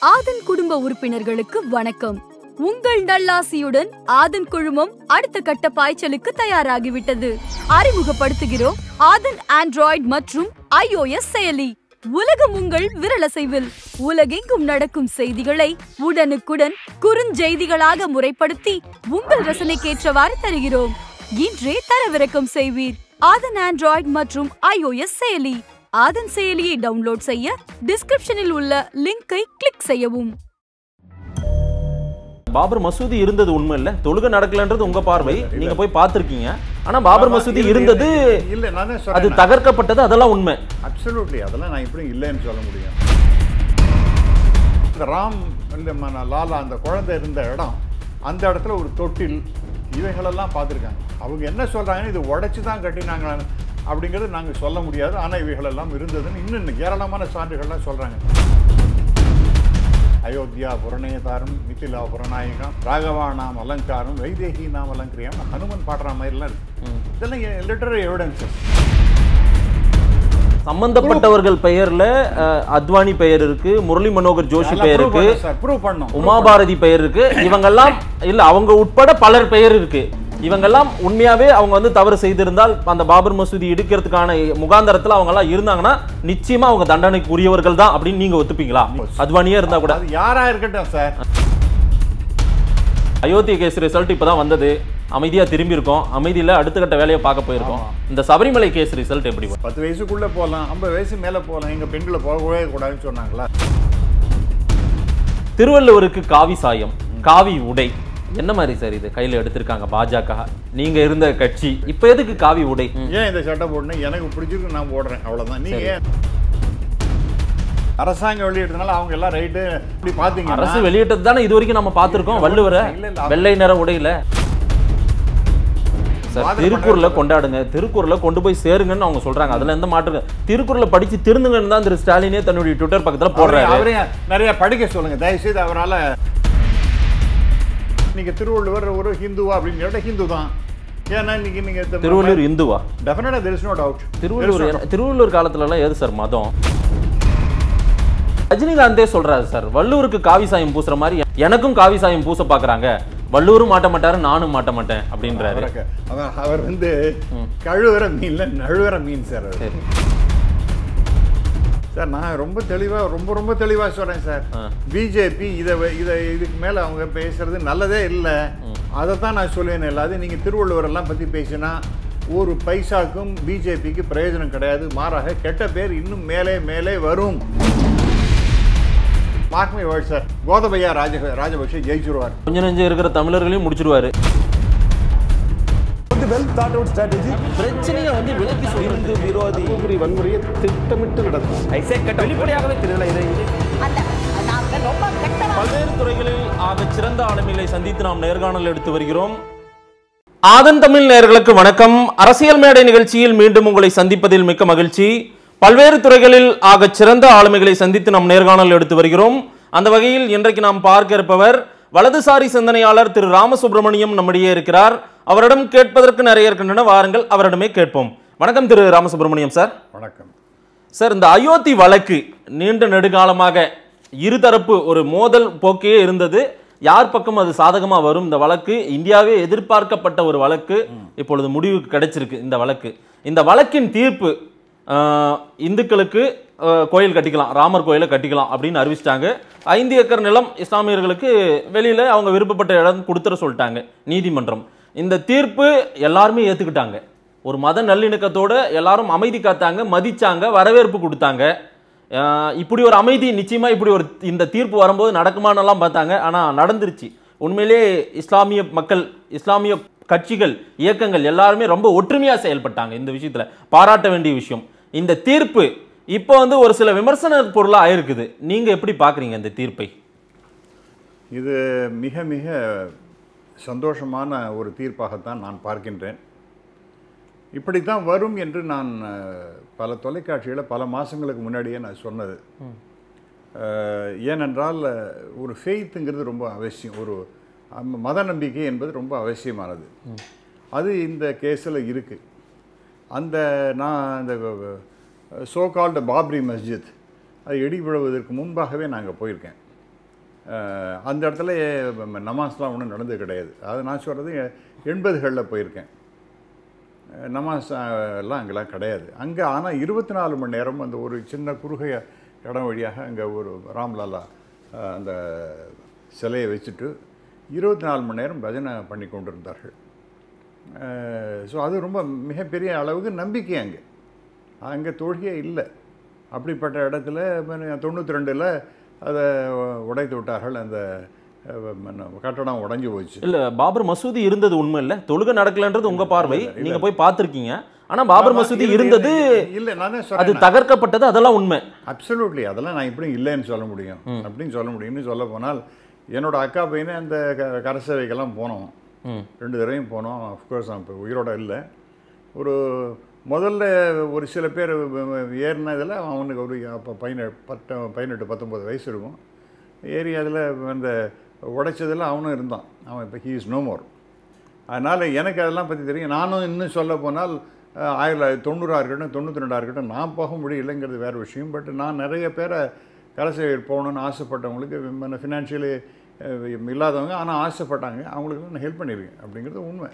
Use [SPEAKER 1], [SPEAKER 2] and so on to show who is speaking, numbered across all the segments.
[SPEAKER 1] ஆதன் குடும்ப உறுப்பினர்களுக்கு வணக்கம் உங்கள் நல்லாசியுடன் ஆதன் குழுமம் அடுத்த கட்ட பாய்ச்சலுக்கு தயாராகிவிட்டது அறிமுகப்படுத்துகிறோம் ஆதன் ஆண்ட்ராய்டு மற்றும் iOS செயலி உலகம் உங்கள் விரலசைவில் உலகெங்கும் நடக்கும் செய்திகளை உடனுக்குடன் குறுஞ்செய்திகளாக முறைப்படுத்தி உங்கள் ரசனைக்கேற்றவாறு தருகிறோம் இன்றே தரவிறக்கம் செய்வீர் ஆதன் ஆண்ட்ராய்டு மற்றும் iOS செயலி ஆதன் செயலியை டவுன்லோட் செய்ய டிஸ்கிரிப்ஷனில் உள்ள லிங்கை கிளிக் செய்யவும்
[SPEAKER 2] பாபர் மசூதி இருந்தது உண்மை இல்ல தொழுகை நடக்கலன்றது உங்க பார்வை நீங்க போய் பார்த்திருக்கீங்க ஆனா பாபர் மசூதி
[SPEAKER 3] இல்ல,
[SPEAKER 2] இருந்தது
[SPEAKER 3] இல்ல நான் தான்
[SPEAKER 2] அது
[SPEAKER 3] சொல்றேன்
[SPEAKER 2] தகர்க்கப்பட்டது அதெல்லாம் உண்மை
[SPEAKER 3] அப்சல்யூட்லி அதெல்லாம் நான் எப்படி இல்லைன்னு சொல்ல முடியும் இந்த ராம் இந்த ம- லாலா அந்த குழந்தை இருந்த இடம் அந்த இடத்துல ஒரு தொட்டில் இவைகளெல்லாம் பார்த்துருக்காங்க அவங்க என்ன சொல்றாங்கன்னு இது உடைச்சு தான் கட்டினாங்க அப்படிங்கிறது நாங்கள் சொல்ல முடியாது ஆனால் இவைகளெல்லாம் இருந்ததுன்னு இன்னும் ஏராளமான சான்றுகள்லாம் சொல்றாங்க அயோத்தியா புரணேதாரம் மிथिला புறநாயகம் ராகவா நாம் அலங்காரம் வைதேகி நாம் அலங்கரியம் ஹனுமன் பாடுற மாதிரிலாம் இருக்கு இதெல்லாம் லிட்டரரி எவிடன்சஸ்
[SPEAKER 2] சம்பந்தப்பட்டவர்கள் பெயர்ல அஹ், அத்வானி பெயர் இருக்கு முரளி மனோகர் ஜோஷி பெயர் இருக்கு
[SPEAKER 3] சார் ப்ரூவ் பண்ணோம்
[SPEAKER 2] உமாபாரதி பெயர் இருக்கு இவங்கெல்லாம் இல்ல அவங்க உட்பட பலர் பெயர் இருக்கு இவங்கெல்லாம் உண்மையாவே அவங்க வந்து தவறு செய்திருந்தால் அந்த பாபர் மசூதி இடிக்கிறதுக்கான முகாந்தரத்துல அவங்க எல்லாம் இருந்தாங்கன்னா நிச்சயமா அவங்க தண்டனைக்கு உரியவர்கள் தான் அப்படின்னு நீங்க ஒத்துப்பீங்களா அத்வானியே இருந்தா கூட
[SPEAKER 3] அது யாரா இருக்கட்டும் சார்
[SPEAKER 2] அயோத்தி கேஸ் ரிசல்ட் இப்பதான் வந்தது அமைதியா திரும்பி இருக்கோம் அமைதியில அடுத்த கட்ட வேலையை பார்க்க போயிருக்கோம் இந்த சபரிமலை கேஸ் ரிசல்ட் எப்படி வரும்?
[SPEAKER 3] பத்து வயசுக்குள்ள போகலாம் ஐம்பது வயசு மேல போகலாம் எங்க பெண்களை போகவே கூடாதுன்னு சொன்னாங்களா
[SPEAKER 2] திருவள்ளுவருக்கு காவி சாயம் காவி உடை என்ன மாதிரி சார் இது கையில எடுத்திருக்காங்க பாஜக நீங்க இருந்த கட்சி இப்ப எதுக்கு காவி உடை
[SPEAKER 3] ஏன் இந்த சட்டை போடணும் எனக்கு பிடிச்சிருக்கு நான் போடுறேன் அவ்வளவுதான் நீங்க ஏன் அரசாங்கம் வெளியிட்டதுனால அவங்க எல்லாம் ரைட்டு இப்படி பாத்தீங்கன்னா
[SPEAKER 2] அரசு வெளியிட்டது தானே இது வரைக்கும் நம்ம பார்த்திருக்கோம் வள்ளுவரை
[SPEAKER 3] இல்ல, இல்ல.
[SPEAKER 2] வெள்ளை நிற உடையில சார்
[SPEAKER 3] வாதம்
[SPEAKER 2] திருக்குறளை
[SPEAKER 3] பண்ணாரு.
[SPEAKER 2] கொண்டாடுங்க திருக்குறளை கொண்டு போய் சேருங்கன்னு அவங்க சொல்றாங்க அதுல எந்த மாற்று திருக்குறளை படிச்சு திருந்துங்கன்னு தான் திரு ஸ்டாலினே தன்னுடைய ட்விட்டர் பக்கத்துல
[SPEAKER 3] அவரையும்
[SPEAKER 2] போடுறாரு
[SPEAKER 3] அவரையும் நிறைய படிக்க சொல்லுங்க தயவுசெய்து அவரால நீங்க திருவள்ளுவர் ஒரு ஹிந்துவா அப்படின்னு கேட்டா ஹிந்து தான் ஏன்னா இன்னைக்கு நீங்க
[SPEAKER 2] திருவள்ளூர் இந்துவா
[SPEAKER 3] டெஃபினட்டா there is no doubt
[SPEAKER 2] Tiruvallur என்ன- திருவள்ளூர் காலத்துல எல்லாம் எது சார் மதம் ரஜினிகாந்தே சொல்றாரு சார் வள்ளூருக்கு காவி சாயம் பூசுற மாதிரி எனக்கும் காவி சாயம் பூச பாக்குறாங்க வள்ளூரும் மாட்ட மாட்டாரு நானும் மாட்ட மாட்டேன் அப்படின்றாரு
[SPEAKER 3] அவருக்கு- அவர் அவர் வந்து கழுவுற மீன்ல நழுவுற மீன் சார் அவர்.
[SPEAKER 2] சரி
[SPEAKER 3] சார் நான் ரொம்ப தெளிவா ரொம்ப ரொம்ப தெளிவா சொல்றேன் சார்
[SPEAKER 2] ஆ.
[SPEAKER 3] பிஜேபி இதை வ- இதை இதுக்கு மேல அவங்க பேசுறது நல்லதே இல்லை அதை தான் நான் சொல்லுவேன் இல்லாது நீங்க திருவள்ளுவர் எல்லாம் பத்தி பேசினா ஒரு பைசாக்கும் பிஜேபிக்கு பிரயோஜனம் கிடையாது மாறாக கெட்ட பேர் இன்னும் மேலே மேலே வரும் mark my word sir Gotabaya Raja Rajapaksa ஜெயிச்சிருவார்
[SPEAKER 2] கொஞ்சம் நெஞ்சம் இருக்கிற தமிழர்களையும் முடிச்சிருவாரு
[SPEAKER 4] வந்து வெல் தாட் அவுட் ஸ்ட்ராட்டஜி
[SPEAKER 2] பிரச்சனையை வந்து விலக்கி சொல்றது விரோதி
[SPEAKER 4] தூத்துக்குடி வன்முறையை திட்டமிட்டு நடக்கும்
[SPEAKER 2] வெளிப்படையாகவே தெரியல இதை
[SPEAKER 5] அந்த நாங்க ரொம்ப கெட்டவா
[SPEAKER 2] பல்வேறு துறைகளில் ஆக சிறந்த ஆளுமைகளை சந்தித்து நாம் நேர்காணல் எடுத்து வருகிறோம் ஆதன் தமிழ் நேயர்களுக்கு வணக்கம் அரசியல் மேடை நிகழ்ச்சியில் மீண்டும் உங்களை சந்திப்பதில் மிக்க மகிழ்ச்சி பல்வேறு துறைகளில் ஆக சிறந்த ஆளுமைகளை சந்தித்து நாம் நேர்காணல் எடுத்து வருகிறோம் அந்த வகையில் இன்றைக்கு நாம் பார்க்க இருப்பவர் வலதுசாரி சிந்தனையாளர் திரு ராமசுப்பிரமணியம் நம்மிடையே இருக்கிறார் அவரிடம் கேட்பதற்கு நிறைய இருக்கின்றன வாருங்கள் அவரிடமே கேட்போம் வணக்கம் திரு ராமசுப்பிரமணியம் சார்
[SPEAKER 3] வணக்கம்
[SPEAKER 2] சார் இந்த அயோத்தி வழக்கு நீண்ட நெடுகாலமாக இருதரப்பு ஒரு மோதல் போக்கே இருந்தது யார் பக்கம் அது சாதகமா வரும் இந்த வழக்கு இந்தியாவே எதிர்பார்க்கப்பட்ட ஒரு வழக்கு இப்பொழுது முடிவுக்கு கிடைச்சிருக்கு இந்த வழக்கு இந்த வழக்கின் தீர்ப்பு ஆஹ், இந்துக்களுக்கு ஆஹ், கோயில் கட்டிக்கலாம் ராமர் கோயிலை கட்டிக்கலாம் அப்படின்னு அறிவிச்சிட்டாங்க ஐந்து ஏக்கர் நிலம் இஸ்லாமியர்களுக்கு வெளியில அவங்க விருப்பப்பட்ட இடம் கொடுத்துட சொல்லிட்டாங்க நீதிமன்றம் இந்த தீர்ப்பு எல்லாருமே ஏத்துக்கிட்டாங்க ஒரு மத நல்லிணக்கத்தோட எல்லாரும் அமைதி காத்தாங்க மதிச்சாங்க வரவேற்பு கொடுத்தாங்க அஹ் இப்படி ஒரு அமைதி நிச்சயமா இப்படி ஒரு இந்த தீர்ப்பு வரும்போது நடக்குமானெல்லாம் பார்த்தாங்க ஆனா நடந்துருச்சு உண்மையிலே இஸ்லாமிய மக்கள் இஸ்லாமிய கட்சிகள் இயக்கங்கள் எல்லாருமே ரொம்ப ஒற்றுமையா செயல்பட்டாங்க இந்த விஷயத்துல பாராட்ட வேண்டிய விஷயம் இந்த தீர்ப்பு இப்போ வந்து ஒரு சில விமர்சன பொருளா ஆயிருக்குது நீங்க எப்படி பாக்குறீங்க இந்த தீர்ப்பை
[SPEAKER 3] இது மிக மிக சந்தோஷமான ஒரு தீர்ப்பாகத்தான் நான் பார்க்கின்றேன் இப்படித்தான் வரும் என்று நான் அஹ், பல தொலைக்காட்சிகளை பல மாதங்களுக்கு முன்னாடியே நான் சொன்னது அஹ், ஏனென்றால் அஹ், ஒரு ஃபெய்த்துங்கிறது ரொம்ப அவசியம் ஒரு அம், மத நம்பிக்கை என்பது ரொம்ப அவசியமானது அது இந்த கேஸில் இருக்குது அந்த நான் அந்த சோ கால்டு பாப்ரி மஸ்ஜித் அது இடி விழுவதற்கு முன்பாகவே நாங்கள் போயிருக்கேன் அஹ், அந்த இடத்துல ம- நமாஸ்லாம் ஒன்றும் நடந்தது கிடையாது அது நான் சொல்கிறது எண்பதுகளில் போயிருக்கேன் அஹ், நமாஸ் அஹ், எல்லாம் அங்கெல்லாம் கிடையாது அங்கே ஆனால் இருபத்தி நாலு மணி நேரம் அந்த ஒரு சின்ன குறுகிய இடம் வழியாக அங்கே ஒரு ராம்லாலா அஹ், அந்த சிலையை வச்சுட்டு இருபத்தி நாலு மணி நேரம் பஜனை பண்ணி கொண்டிருந்தார்கள் ஸோ அது ரொம்ப மிகப்பெரிய அளவுக்கு நம்பிக்கை அங்கே அங்கே தொழுகையே இல்லை அப்படிப்பட்ட இடத்துல தொண்ணூற்றி ரெண்டில் அதை உடைத்து விட்டார்கள் அந்த அஹ், மன்ன- கட்டடம் உடைஞ்சு போச்சு
[SPEAKER 2] இல்ல பாபர் மசூதி இருந்தது உண்மை இல்ல தொழுகை நடக்கலன்றது உங்க பார்வை நீங்க போய் பார்த்திருக்கீங்க ஆனா பாபர் மசூதி
[SPEAKER 3] இல்ல,
[SPEAKER 2] இருந்தது
[SPEAKER 3] இல்ல, இல்ல நானே
[SPEAKER 2] அது
[SPEAKER 3] சொல்றேன்
[SPEAKER 2] தகர்க்கப்பட்டது அதெல்லாம் உண்மை
[SPEAKER 3] அப்சல்யூட்லி அதெல்லாம் நான் எப்படி இல்லைன்னு சொல்ல முடியும் அப்படின்னு சொல்ல முடியும்னு சொல்ல போனால் என்னோட அக்கா பையனே அந்த க- கரசேவைக்கெல்லாம் போனோம்
[SPEAKER 2] ம்.
[SPEAKER 3] ரெண்டு தடவையும் போனோம் அஃப்கோர்ஸ் அவன் இப்போ உயிரோட இல்லை ஒரு முதல்ல ஒரு சில பேர் ஏறினதில் அவனுக்கு ஒரு அப்போ பதினெ பத்து பதினெட்டு பத்தொம்பது வயசு இருக்கும் ஏறி அதில் அந்த உடைச்சதில் அவனும் இருந்தான் அவன் இப்போ ஹீ இஸ் நோ மோர் அதனால் எனக்கு அதெல்லாம் பற்றி தெரியும் நானும் இன்னும் சொல்ல போனால் அஹ், ஆயிரத்தி தொள்ளாயிரத்தி தொண்ணூறாக இருக்கட்டும் தொண்ணூற்றி ரெண்டாக இருக்கட்டும் நான் போக முடியலைங்கிறது வேறு விஷயம் பட் நான் நிறைய பேரை கரசேகர் போகணுன்னு ஆசைப்பட்டவங்களுக்கு ஃபினான்ஷியலி இல்லாதவங்க ஆனால் ஆசைப்பட்டாங்க அவங்களுக்கு நான் ஹெல்ப் பண்ணியிருக்கேன் அப்படிங்கிறது உண்மை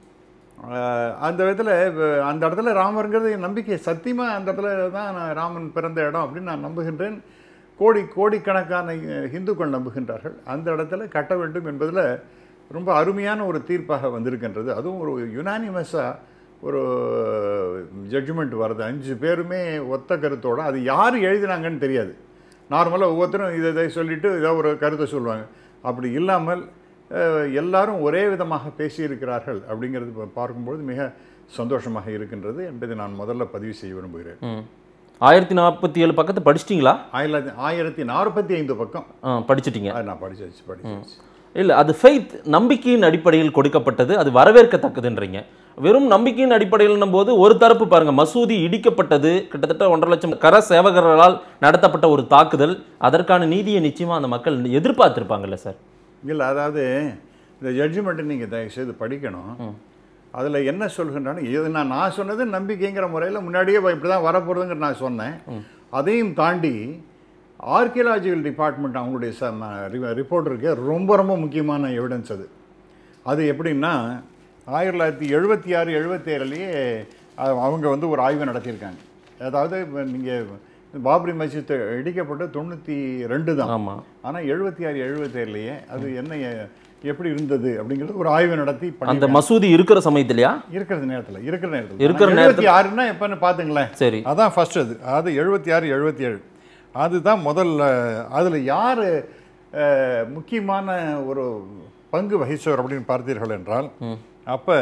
[SPEAKER 3] அஹ், அந்த விதத்தில் அந்த இடத்துல ராமருங்கிறது என் நம்பிக்கை சத்தியமாக அந்த இடத்துல தான் நான் ராமன் பிறந்த இடம் அப்படின்னு நான் நம்புகின்றேன் கோடி கோடிக்கணக்கான அஹ், இந்துக்கள் நம்புகின்றார்கள் அந்த இடத்துல கட்ட வேண்டும் என்பதில் ரொம்ப அருமையான ஒரு தீர்ப்பாக வந்திருக்கின்றது அதுவும் ஒரு யுனானிமஸாக ஒரு ஜட்ஜ்மெண்ட் வருது அஞ்சு பேருமே ஒத்த கருத்தோட அது யார் எழுதினாங்கன்னு தெரியாது நார்மலாக ஒவ்வொருத்தரும் இதை இதை சொல்லிட்டு ஏதோ ஒரு கருத்தை சொல்லுவாங்க அப்படி இல்லாமல் அஹ், எல்லாரும் ஒரே விதமாக பேசியிருக்கிறார்கள் அப்படிங்கிறது பா- பார்க்கும்பொழுது மிக சந்தோஷமாக இருக்கின்றது என்பதை நான் முதல்ல பதிவு செய்ய விரும்புகிறேன்
[SPEAKER 2] ம். ஆயிரத்தி நாற்பத்தி ஏழு பக்கத்தை படிச்சிட்டீங்களா
[SPEAKER 3] ஆயிரத்தி ஆயிரத்தி நாற்பத்தி ஐந்து பக்கம்
[SPEAKER 2] ஆ, படிச்சிட்டீங்க
[SPEAKER 3] அது நான் படிச்சாச்சு படிச்சாச்சு
[SPEAKER 2] இல்ல அது ஃபெய்த் நம்பிக்கையின் அடிப்படையில் கொடுக்கப்பட்டது அது வரவேற்கத்தக்கதுன்றீங்க வெறும் நம்பிக்கையின் அடிப்படையில் போது ஒரு தரப்பு பாருங்க மசூதி இடிக்கப்பட்டது கிட்டத்தட்ட ஒன்றரை லட்சம் கர சேவகர்களால் நடத்தப்பட்ட ஒரு தாக்குதல் அதற்கான நீதியை நிச்சயமா அந்த மக்கள் எதிர்பார்த்திருப்பாங்கல்ல சார்
[SPEAKER 3] இல்லை அதாவது இந்த ஜட்ஜ்மெண்ட்டை நீங்கள் தயவுசெய்து படிக்கணும் அதில் என்ன சொல்கின்றான்னு இது நான் நான் சொன்னது நம்பிக்கைங்கிற முறையில் முன்னாடியே இப்படி தான் வரப்போகிறதுங்கிற நான் சொன்னேன் அதையும் தாண்டி ஆர்கியலாஜிக்கல் டிபார்ட்மெண்ட் அவங்களுடைய ச ரிப்போர்ட் இருக்கு ரொம்ப ரொம்ப முக்கியமான எவிடன்ஸ் அது அது எப்படின்னா ஆயிரத்தி தொள்ளாயிரத்தி எழுபத்தி ஆறு எழுபத்தேழுலேயே அவங்க வந்து ஒரு ஆய்வு நடத்தியிருக்காங்க அதாவது நீங்கள் பாபரி மஸ்ஜித் இடிக்கப்பட்டு தொண்ணூற்றி ரெண்டு தான்
[SPEAKER 2] ஆமா
[SPEAKER 3] ஆனால் எழுபத்தி ஆறு எழுபத்தேழுலையே அது என்ன எ- எப்படி இருந்தது அப்படிங்கிறது ஒரு ஆய்வு நடத்தி
[SPEAKER 2] அந்த
[SPEAKER 3] பண்ணி
[SPEAKER 2] மசூதி இருக்கிற சமயத்திலயா
[SPEAKER 3] இருக்கிற நேரத்தில் இருக்கிற நேரத்தில்
[SPEAKER 2] இருக்கிற
[SPEAKER 3] எழுபத்தி ஆறுனா எப்போன்னு பார்த்துங்களேன்
[SPEAKER 2] சரி
[SPEAKER 3] அதான் ஃபர்ஸ்ட் அது அது எழுபத்தி ஆறு எழுபத்தி ஏழு அதுதான் முதல்ல அதில் யார் முக்கியமான ஒரு பங்கு வகிச்சவர் அப்படின்னு பார்த்தீர்கள் என்றால் அப்போ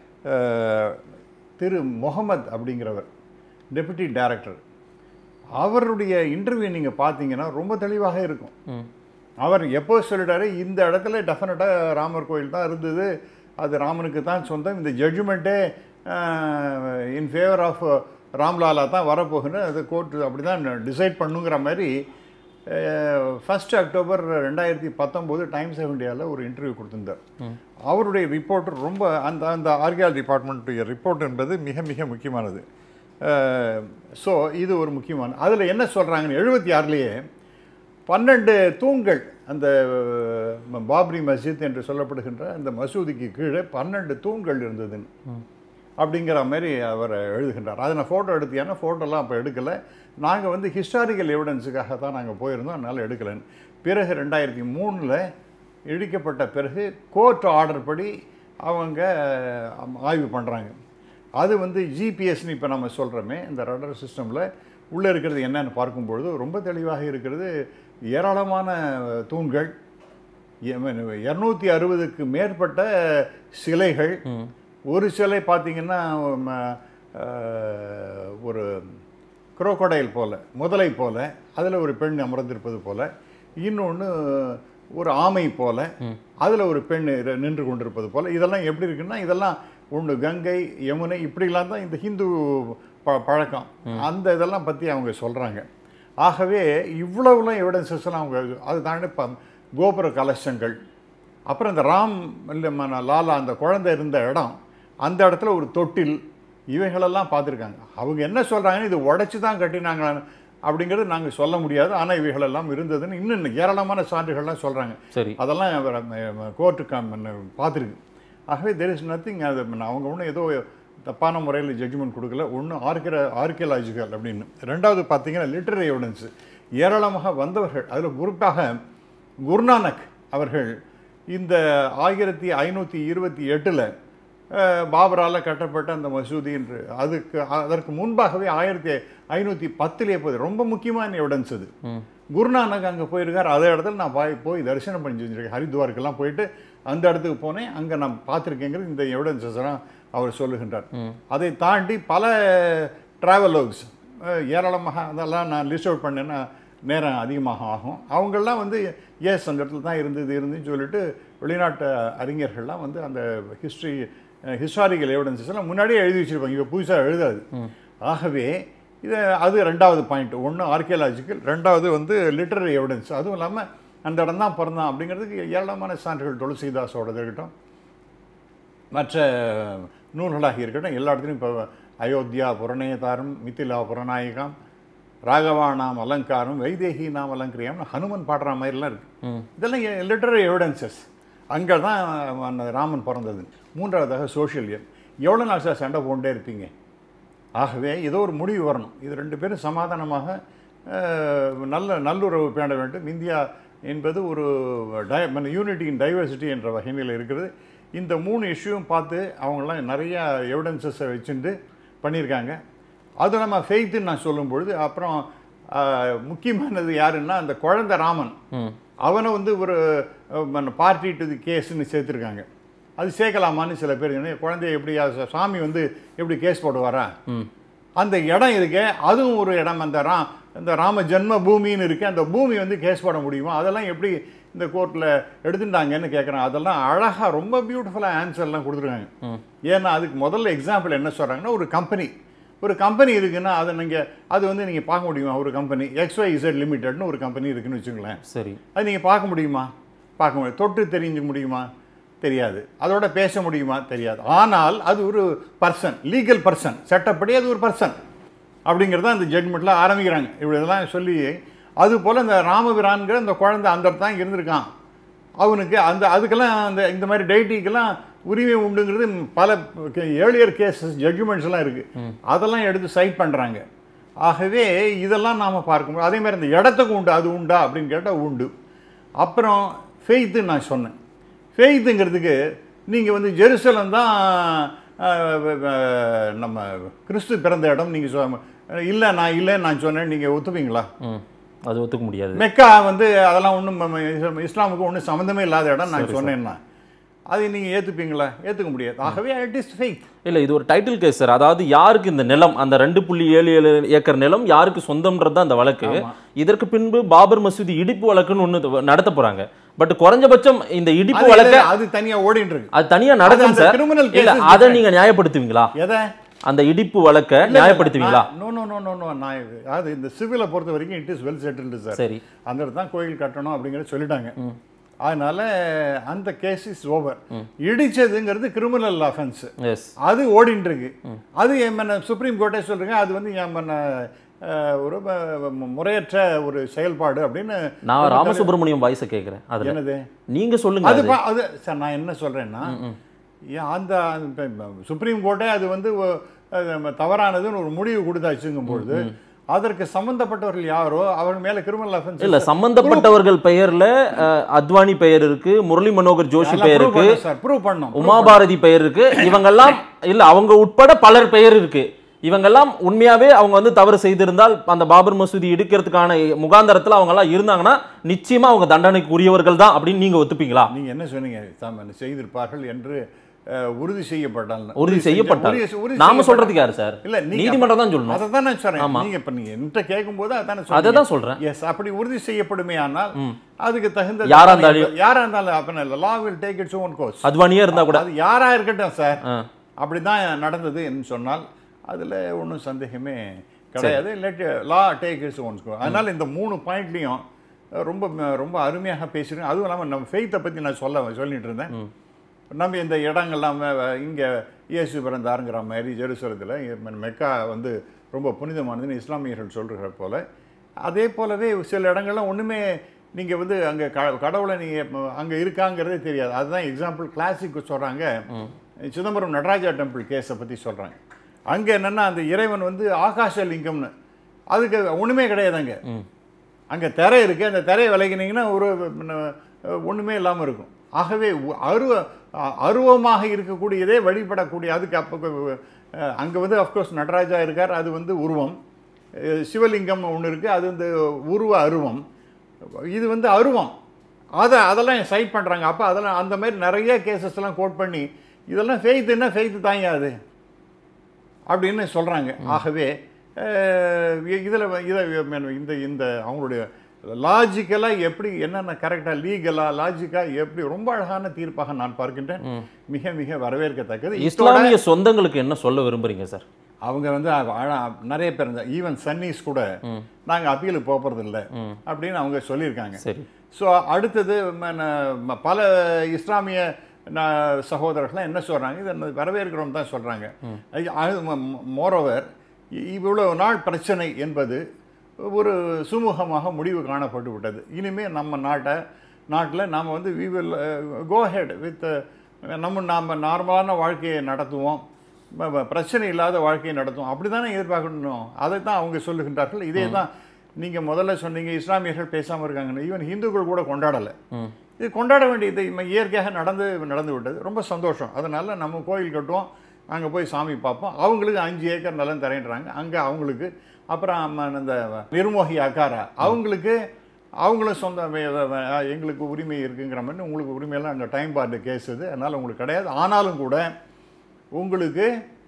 [SPEAKER 3] திரு முகமது அப்படிங்கிறவர் டெபுட்டி டைரக்டர் அவருடைய இன்டர்வியூ நீங்கள் பார்த்தீங்கன்னா ரொம்ப தெளிவாக இருக்கும் அவர் எப்போ சொல்லிட்டாரு இந்த இடத்துல டெஃபினட்டாக ராமர் கோயில் தான் இருந்தது அது ராமனுக்கு தான் சொந்தம் இந்த ஜட்ஜ்மெண்ட்டே இன் ஃபேவர் ஆஃப் ராம்லாலா தான் வரப்போகுன்னு அது கோர்ட் அப்படி தான் டிசைட் பண்ணுங்கிற மாதிரி ஃபஸ்ட் அக்டோபர் ரெண்டாயிரத்தி பத்தொம்போது டைம்ஸ் ஆஃப் இந்தியாவில் ஒரு இன்டர்வியூ கொடுத்திருந்தார் அவருடைய ரிப்போர்ட் ரொம்ப அந்த அந்த ஆர்கியால் டிபார்ட்மெண்ட்டுடைய ரிப்போர்ட் என்பது மிக மிக முக்கியமானது ஸோ இது ஒரு முக்கியமான அதில் என்ன சொல்கிறாங்கன்னு எழுபத்தி ஆறுலேயே பன்னெண்டு தூண்கள் அந்த அஹ், பாப்ரி மஸ்ஜித் என்று சொல்லப்படுகின்ற அந்த மசூதிக்கு கீழே பன்னெண்டு தூண்கள் இருந்ததுன்னு அப்படிங்கிற மாதிரி அவர் எழுதுகின்றார் அதை நான் ஃபோட்டோ எடுத்தியானா ஃபோட்டோலாம் அப்போ எடுக்கலை நாங்கள் வந்து ஹிஸ்டாரிக்கல் எவிடன்ஸுக்காக தான் நாங்கள் போயிருந்தோம் அதனால் எடுக்கலைன்னு பிறகு ரெண்டாயிரத்தி மூணில் இடிக்கப்பட்ட பிறகு கோர்ட் ஆர்டர் படி அவங்க அஹ், ஆய்வு பண்ணுறாங்க அது வந்து ஜிபிஎஸ்னு இப்போ நம்ம சொல்கிறோமே இந்த ரடர் சிஸ்டமில் உள்ளே இருக்கிறது என்னன்னு பார்க்கும்பொழுது ரொம்ப தெளிவாக இருக்கிறது ஏராளமான தூண்கள் இரநூத்தி அறுபதுக்கு மேற்பட்ட சிலைகள் ஒரு சிலை பார்த்தீங்கன்னா ம, அஹ், ஒரு குரோக்கடைல் போல முதலை போல அதில் ஒரு பெண் அமர்ந்திருப்பது போல இன்னொன்று ஒரு ஆமை போல அதில் ஒரு பெண் இரு- நின்று கொண்டிருப்பது போல இதெல்லாம் எப்படி இருக்குன்னா இதெல்லாம் ஒன்று கங்கை யமுனை இப்படிலாம் தான் இந்த ஹிந்து ப பழக்கம் அந்த இதெல்லாம் பற்றி அவங்க சொல்கிறாங்க ஆகவே இவ்வளவுலாம் எவிடன்சஸ் எல்லாம் அவங்க அது தாண்டி ப கோபுர கலசங்கள் அப்புறம் இந்த ராம் இல்லை ம- லாலா அந்த குழந்தை இருந்த இடம் அந்த இடத்துல ஒரு தொட்டில் இவைகளெல்லாம் பார்த்துருக்காங்க அவங்க என்ன சொல்கிறாங்கன்னு இது உடைச்சி தான் கட்டினாங்க அப்படிங்கிறது நாங்கள் சொல்ல முடியாது ஆனால் இவைகள் எல்லாம் இருந்ததுன்னு இன்னும் ஏராளமான சான்றுகள்லாம் சொல்கிறாங்க
[SPEAKER 2] சரி
[SPEAKER 3] அதெல்லாம் கோர்ட்டு பார்த்துருக்கு ஆகவே தெர் இஸ் நத்திங் அது அவங்க ஒன்றும் ஏதோ தப்பான முறையில் ஜட்ஜ்மெண்ட் கொடுக்கல ஒன்று ஆர்கிற ஆர்கியலாஜிக்கல் அப்படின்னு ரெண்டாவது பார்த்தீங்கன்னா லிட்டரரி எவிடன்ஸ் ஏராளமாக வந்தவர்கள் அதில் குறிப்பாக குருநானக் அவர்கள் இந்த ஆயிரத்தி ஐநூற்றி இருபத்தி எட்டில் பாபரால் கட்டப்பட்ட அந்த மசூதி என்று அதுக்கு அதற்கு முன்பாகவே ஆயிரத்தி ஐநூற்றி பத்திலே போகுது ரொம்ப முக்கியமான எவிடன்ஸ் அது குருநானக் அங்கே போயிருக்கார் அதே இடத்துல நான் போய் போய் தரிசனம் பண்ணி செஞ்சிருக்கேன் ஹரித்வாருக்கெல்லாம் போயிட்டு அந்த இடத்துக்கு போனேன் அங்கே நான் பார்த்துருக்கேங்கிறது இந்த எவிடன்சஸ் எல்லாம் அவர் சொல்லுகின்றார் அதை தாண்டி பல டிராவலோக்ஸ் ஏராளமாக அதெல்லாம் நான் லிஸ்ட் அவுட் பண்ணேன்னா நேரம் அதிகமாக ஆகும் அவங்கெல்லாம் வந்து எஸ் அந்த இடத்துல தான் இருந்தது இருந்துன்னு சொல்லிட்டு வெளிநாட்டு அறிஞர்கள்லாம் வந்து அந்த ஹிஸ்ட்ரி ஹிஸ்டாரிக்கல் எவிடன்சஸ் எல்லாம் முன்னாடியே எழுதி வச்சிருப்பாங்க இப்போ புதுசாக எழுதாது ஆகவே இது அது ரெண்டாவது பாயிண்ட் ஒன்று ஆர்கியலாஜிக்கல் ரெண்டாவது வந்து லிட்டரரி எவிடன்ஸ் அதுவும் இல்லாமல் அந்த இடம் தான் பிறந்தான் அப்படிங்கிறதுக்கு ஏராளமான சான்றுகள் துளசிதாஸோடது இருக்கட்டும் மற்ற நூல்களாக இருக்கட்டும் எல்லா இடத்துலையும் இப்போ அயோத்தியா புரணேதாரம் மித்திலா புறநாயகம் ராகவானாம் அலங்காரம் வைதேகி நாம் அலங்கரியம் ஹனுமன் பாடுற மாதிரிலாம் இருக்கு இதெல்லாம் லிட்டரரி எவிடன்சஸ் அங்கே தான் அந்த ராமன் பிறந்தது மூன்றாவதாக சோஷியல் எவ்வளோ நாள் சார் சண்டை போண்டே இருப்பீங்க ஆகவே ஏதோ ஒரு முடிவு வரணும் இது ரெண்டு பேரும் சமாதானமாக அஹ், நல்ல நல்லுறவு பேண வேண்டும் இந்தியா என்பது ஒரு டை யூனிட்டி இன் டைவர்சிட்டி என்ற வகையில் இருக்கிறது இந்த மூணு இஷ்யூவும் பார்த்து அவங்களாம் நிறைய எவிடன்சஸை வச்சுட்டு பண்ணியிருக்காங்க அது நம்ம ஃபெய்த்துன்னு நான் சொல்லும் பொழுது அப்புறம் அஹ், முக்கியமானது யாருன்னா அந்த குழந்தை ராமன் அவனை வந்து ஒரு பார்ட்டி டு தி கேஸ்ன்னு சேர்த்துருக்காங்க அது சேர்க்கலாமான்னு சில பேர் சொன்னாங்க. குழந்தைய எப்படி அது சாமி வந்து எப்படி கேஸ் போடுவாரா அந்த இடம் இருக்கே அதுவும் ஒரு இடம் அந்த ரா இந்த ராம ஜென்ம பூமின்னு இருக்கு அந்த பூமி வந்து கேஸ் போட முடியுமா அதெல்லாம் எப்படி இந்த கோர்ட்டில் எடுத்துட்டாங்கன்னு கேட்குறேன் அதெல்லாம் அழகாக ரொம்ப பியூட்டிஃபுல்லாக ஆன்சர்லாம் கொடுத்துருக்காங்க ஏன்னா அதுக்கு முதல்ல எக்ஸாம்பிள் என்ன சொல்கிறாங்கன்னா ஒரு கம்பெனி ஒரு கம்பெனி இருக்குன்னா அதை நீங்கள் அது வந்து நீங்கள் பார்க்க முடியுமா ஒரு கம்பெனி XYZ இசட் லிமிடெட்னு ஒரு கம்பெனி இருக்குன்னு வச்சுங்களேன்
[SPEAKER 2] சரி
[SPEAKER 3] அது நீங்கள் பார்க்க முடியுமா பார்க்க முடியும் தொட்டு தெரிஞ்சுக்க முடியுமா தெரியாது அதோட பேச முடியுமா தெரியாது ஆனால் அது ஒரு பர்சன் லீகல் பர்சன் சட்டப்படி அது ஒரு பர்சன் அப்படிங்கிறத அந்த ஜட்மெண்ட்டில் ஆரம்பிக்கிறாங்க இப்படி இதெல்லாம் சொல்லி அது போல் இந்த ராமபிரான்கிற அந்த குழந்தை அந்த இடத்துல தான் இருந்திருக்கான் அவனுக்கு அந்த அதுக்கெல்லாம் அந்த இந்த மாதிரி டைட்டிக்கெல்லாம் உரிமை உண்டுங்கிறது பல ஏர்லியர் கேசஸ் ஜட்ஜ்மெண்ட்ஸ் எல்லாம் இருக்குது அதெல்லாம் எடுத்து சைட் பண்ணுறாங்க ஆகவே இதெல்லாம் நாம் பார்க்கும்போது அதே மாதிரி இந்த இடத்துக்கு உண்டு அது உண்டா அப்படின்னு கேட்டால் உண்டு அப்புறம் ஃபெய்த்து நான் சொன்னேன் ஃபெய்த்துங்கிறதுக்கு நீங்கள் வந்து ஜெருசலம் தான் அஹ், அஹ், நம்ம கிறிஸ்து பிறந்த இடம் நீங்கள் சொ இல்லை நான் இல்லைன்னு நான் சொன்னேன் நீங்கள் ஒத்துப்பீங்களா
[SPEAKER 2] ம் அது ஒத்துக்க முடியாது
[SPEAKER 3] மெக்கா வந்து அதெல்லாம் ஒன்றும் இஸ்லாமுக்கு ஒன்றும் சம்மந்தமே இல்லாத இடம் நான் சொன்னேன்னா அதை நீங்கள் ஏற்றுப்பீங்களா ஏற்றுக்க முடியாது ஆகவே இட் இஸ் ஃபெய்த்
[SPEAKER 2] இல்ல இது ஒரு டைட்டில் கேஸ் சார் அதாவது யாருக்கு இந்த நிலம் அந்த ரெண்டு புள்ளி ஏழு ஏழு ஏக்கர் நிலம் யாருக்கு சொந்தம்ன்றது தான் அந்த வழக்கு இதற்கு பின்பு பாபர் மசூதி இடிப்பு வழக்குன்னு ஒண்ணு நடத்த போறாங்க பட் குறைஞ்சபட்சம் இந்த இடிப்பு
[SPEAKER 3] அது
[SPEAKER 2] வழக்க
[SPEAKER 3] அது தனியாக ஓடிட்டு இருக்கு
[SPEAKER 2] அது தனியா நடக்கும்
[SPEAKER 3] அந்த
[SPEAKER 2] சார்
[SPEAKER 3] criminal
[SPEAKER 2] இல்ல
[SPEAKER 3] cases
[SPEAKER 2] அதை
[SPEAKER 3] different.
[SPEAKER 2] நீங்க நியாயப்படுத்துவீங்களா
[SPEAKER 3] எதை
[SPEAKER 2] அந்த இடிப்பு வழக்க நியாயப்படுத்துவீங்களா
[SPEAKER 3] no no no no no நான் இது- அதாவது இந்த சிவிலை பொறுத்த வரைக்கும் it is well settled sir
[SPEAKER 2] சரி
[SPEAKER 3] அந்த இடத்துல தான் கோயில் கட்டணும் அப்படிங்கிறத சொல்லிட்டாங்க அதனால அந்த கேஸ் இஸ் ஓவர் இடிச்சதுங்கிறது கிரிமினல் அஃபென்ஸ்
[SPEAKER 2] எஸ்
[SPEAKER 3] அது ஓடிட்டு இருக்கு அது என்ன சுப்ரீம் கோர்ட்டே சொல்றீங்க அது வந்து எம்மன, அஹ், ஒரு ம- முறையற்ற ஒரு செயல்பாடு அப்படின்னு
[SPEAKER 2] நான் ராமசுப்ரமணியம் வாய்ஸை கேட்கிறேன் அதுல
[SPEAKER 3] என்னது
[SPEAKER 2] நீங்க சொல்லுங்க
[SPEAKER 3] அது
[SPEAKER 2] அது.
[SPEAKER 3] பா- அது சார் நான் என்ன சொல்றேன்னா ஏன் அந்த அந்த இப்ப சுப்ரீம் கோர்ட்டே அது வந்து ஒ- அது தவறானதுன்னு ஒரு முடிவு கொடுத்தாச்சுங்கும் பொழுது அதற்கு சம்பந்தப்பட்டவர்கள் யாரோ அவர் மேல கிரிமினல் அஃபென்ஸ்
[SPEAKER 2] இல்ல சம்பந்தப்பட்டவர்கள் பெயர்ல அஹ், அத்வானி பெயர் இருக்கு முரளி மனோகர் ஜோஷி பெயர் இருக்கு
[SPEAKER 3] சார் ப்ரூவ் பண்ணோம்
[SPEAKER 2] உமாபாரதி பெயர் இருக்கு இவங்கெல்லாம் இல்ல அவங்க உட்பட பலர் பெயர் இருக்கு இவங்கெல்லாம் உண்மையாவே அவங்க வந்து தவறு செய்திருந்தால் அந்த பாபர் மசூதி இடிக்கிறதுக்கான முகாந்தரத்துல அவங்க எல்லாம் இருந்தாங்கன்னா நிச்சயமா அவங்க தண்டனைக்கு உரியவர்கள் தான் அப்படின்னு நீங்க ஒத்துப்பீங்களா
[SPEAKER 3] நீங்க என்ன சொன்னீங்க தாம் செய்திருப்பார்கள் என்று அஹ், உறுதி செய்யப்பட்டால்
[SPEAKER 2] உறுதி
[SPEAKER 3] செஞ்ச-
[SPEAKER 2] செய்யப்பட்டார்
[SPEAKER 3] உறுதி- உறுதி
[SPEAKER 2] நாம
[SPEAKER 3] செய்யப்பட்டால்.
[SPEAKER 2] சொல்றதுக்கு யாரு சார்
[SPEAKER 3] இல்ல நீங்க
[SPEAKER 2] நீதிமன்றம் தான் சொல்லணும்
[SPEAKER 3] அதை தான் நான் சொல்றேன்
[SPEAKER 2] ஆமா.
[SPEAKER 3] நீங்க இப்ப நீங்க என்கிட்ட கேட்கும்போது அதானே
[SPEAKER 2] அதை தான் சொல்றேன்
[SPEAKER 3] எஸ் அப்படி உறுதி செய்யப்படுமே ஆனால் அதுக்கு தகுந்த
[SPEAKER 2] யாரா
[SPEAKER 3] தண்டனை
[SPEAKER 2] இருந்தாலும்
[SPEAKER 3] யாரா இருந்தாலும் அப்ப law will take its own course
[SPEAKER 2] அத்வானியே இருந்தா கூட
[SPEAKER 3] அது யாரா இருக்கட்டும் சார்
[SPEAKER 2] ஆ.
[SPEAKER 3] அப்படிதான் நடந்தது என்று சொன்னால் அதுல ஒன்றும் சந்தேகமே கிடையாது let law take its own course அதனால இந்த மூணு பாயிண்ட்லையும் ரொம்ப ரொம்ப அருமையாக பேசுறேன் அதுவும் இல்லாமல் நம்ம ஃபெய்த்தை பற்றி நான் சொல்ல சொல்லிட்டு இருந்தேன் நம்ம இந்த இடங்கள்லாம் இங்கே இயேசு பிறந்தாருங்கிற மாதிரி ஜெருசலத்தில் மெக்கா வந்து ரொம்ப புனிதமானதுன்னு இஸ்லாமியர்கள் சொல்கிற போல அதே போலவே சில இடங்கள்லாம் ஒன்றுமே நீங்கள் வந்து அங்கே க கடவுளை நீங்கள் அங்கே இருக்காங்கிறதே தெரியாது அதுதான் எக்ஸாம்பிள் கிளாசிக் சொல்கிறாங்க சிதம்பரம் நடராஜா டெம்பிள் கேஸை பற்றி சொல்கிறாங்க அங்கே என்னென்னா அந்த இறைவன் வந்து ஆகாச லிங்கம்னு அதுக்கு ஒன்றுமே கிடையாது அங்கே அங்கே திரை இருக்குது அந்த திரையை விலகினீங்கன்னா ஒரு ந- ஒண்ணுமே இல்லாமல் இருக்கும் ஆகவே உ- அருவ அ- அருவமாக இருக்கக்கூடியதே வழிபடக்கூடிய அதுக்கு அப்போ அங்கே வந்து அஃப்கோர்ஸ் நடராஜா இருக்கார் அது வந்து உருவம் அஹ் சிவலிங்கம் ஒன்று இருக்குது அது வந்து உருவ அருவம் இது வந்து அருவம் அதை அதெல்லாம் சைட் பண்ணுறாங்க அப்போ அதெல்லாம் அந்த மாதிரி நிறைய கேசஸ் எல்லாம் கோட் பண்ணி இதெல்லாம் ஃபெய்த்துன்னா ஃபெய்த்து தாங்க அது அப்படின்னு சொல்கிறாங்க ஆகவே இதில் இதை இந்த இந்த அவங்களுடைய லாஜிக்கலாக எப்படி என்னென்ன கரெக்டாக லீகலாக லாஜிக்காக எப்படி ரொம்ப அழகான தீர்ப்பாக நான் பார்க்கின்றேன் மிக மிக வரவேற்கத்தக்கது இதோட
[SPEAKER 2] இஸ்லாமிய சொந்தங்களுக்கு என்ன சொல்ல விரும்புறீங்க சார்
[SPEAKER 3] அவங்க வந்து அ- அழ- நிறைய பேர் இந்த ஈவன் சன்னீஸ் கூட நாங்கள் அப்பீலுக்கு போகிறது இல்லை அப்படின்னு அவங்க சொல்லியிருக்காங்க
[SPEAKER 2] சரி
[SPEAKER 3] ஸோ அடுத்தது ம- ந- ம- பல இஸ்லாமிய ந- சகோதரர்கள்லாம் என்ன சொல்கிறாங்க இதை வரவேற்கிறோம் தான் சொல்கிறாங்க மோரோவர் இவ்வளோ நாள் பிரச்சனை என்பது ஒரு சுமூகமாக முடிவு காணப்பட்டு விட்டது இனிமேல் நம்ம நாட்டை நாட்டில் நாம் வந்து we will go ahead with நம்ம நாம் நார்மலான வாழ்க்கையை நடத்துவோம் ப- ப- பிரச்சனை இல்லாத வாழ்க்கையை நடத்துவோம் அப்படி தானே எதிர்பார்க்கணும் அதை தான் அவங்க சொல்லுகின்றார்கள் இதே தான் நீங்கள் முதல்ல சொன்னீங்க இஸ்லாமியர்கள் பேசாமல் இருக்காங்கன்னு ஈவன் இந்துக்கள் கூட கொண்டாடலை இது கொண்டாட வேண்டியது இம்ம இயற்கையாக நடந்து நடந்து விட்டது ரொம்ப சந்தோஷம் அதனால் நம்ம கோயில் கட்டுவோம் அங்கே போய் சாமி பார்ப்போம் அவங்களுக்கு அஞ்சு ஏக்கர் நிலம் தரேன்றாங்க அங்கே அவங்களுக்கு அப்புறம் அம்ம இந்த நிர்மோகி அக்காரா அவங்களுக்கு அவங்களும் சொந்த வே- வே- வே- எங்களுக்கு உரிமை இருக்குங்கிற மாதிரி உங்களுக்கு உரிமையெல்லாம் அந்த டைம் பார்டு கேஸ் இது அதனால் உங்களுக்கு கிடையாது ஆனாலும் கூட உங்களுக்கு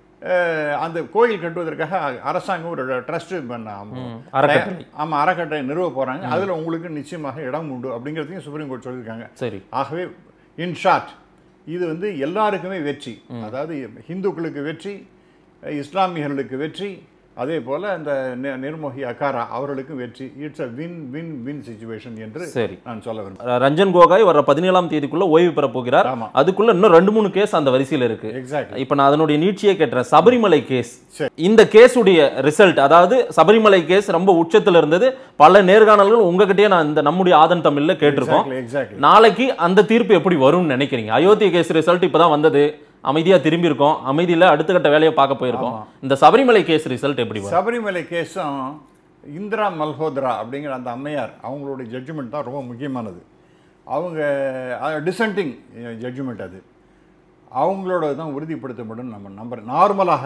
[SPEAKER 3] அஹ், அந்த கோயில் கட்டுவதற்காக அரசாங்கம் ஒரு ட்ரஸ்ட்
[SPEAKER 2] அறக்கட்டளை.
[SPEAKER 3] ஆமாம் அறக்கட்டளை நிறுவ போகிறாங்க அதில் உங்களுக்கு நிச்சயமாக இடம் உண்டு அப்படிங்கிறதையும் சுப்ரீம் கோர்ட் சொல்லியிருக்காங்க
[SPEAKER 2] சரி
[SPEAKER 3] ஆகவே இன் ஷார்ட் இது வந்து எல்லாருக்குமே வெற்றி அதாவது இந்துக்களுக்கு வெற்றி இஸ்லாமியர்களுக்கு வெற்றி அதே போல அந்த நி- நிர்மோகி அகாரா அவர்களுக்கும் வெற்றி it's a win win win situation என்று
[SPEAKER 2] சரி.
[SPEAKER 3] நான் சொல்ல விரும்புகிறேன்
[SPEAKER 2] ரஞ்சன் கோகாய் வர பதினேழாம் தேதிக்குள்ள ஓய்வு பெற போகிறார்
[SPEAKER 3] ஆமா.
[SPEAKER 2] அதுக்குள்ள இன்னும் ரெண்டு மூணு கேஸ் அந்த வரிசையில இருக்கு
[SPEAKER 3] எக்ஸாக்ட்லி
[SPEAKER 2] இப்ப நான் அதனுடைய நீட்சியை கேட்டுறேன் சபரிமலை கேஸ்
[SPEAKER 3] சரி.
[SPEAKER 2] இந்த கேஸுடைய ரிசல்ட் அதாவது சபரிமலை கேஸ் ரொம்ப உச்சத்துல இருந்தது பல நேர்காணல்கள் உங்ககிட்டயே நான் இந்த நம்முடைய ஆதன் தமிழ்ல கேட்டிருக்கோம்
[SPEAKER 3] எக்ஸாக்ட்லி எக்ஸாக்ட்லி
[SPEAKER 2] நாளைக்கு அந்த தீர்ப்பு எப்படி வரும்னு நினைக்கிறீங்க அயோத்தி கேஸ் ரிசல்ட் இப்பதான் வந்தது அமைதியா திரும்பி இருக்கோம் அமைதியில அடுத்த கட்ட வேலையை பார்க்க போயிருக்கோம் இந்த சபரிமலை கேஸ் ரிசல்ட் எப்படி வரும்
[SPEAKER 3] சபரிமலை கேஸும் இந்திரா மல்ஹோத்ரா அப்படிங்கிற அந்த அம்மையார் அவங்களுடைய ஜட்ஜ்மெண்ட் தான் ரொம்ப முக்கியமானது அவங்க டிசென்டிங் ஜட்ஜ்மெண்ட் அது அவங்களோட தான் உறுதிப்படுத்தப்படும் நம்ம நம்புறேன் நார்மலாக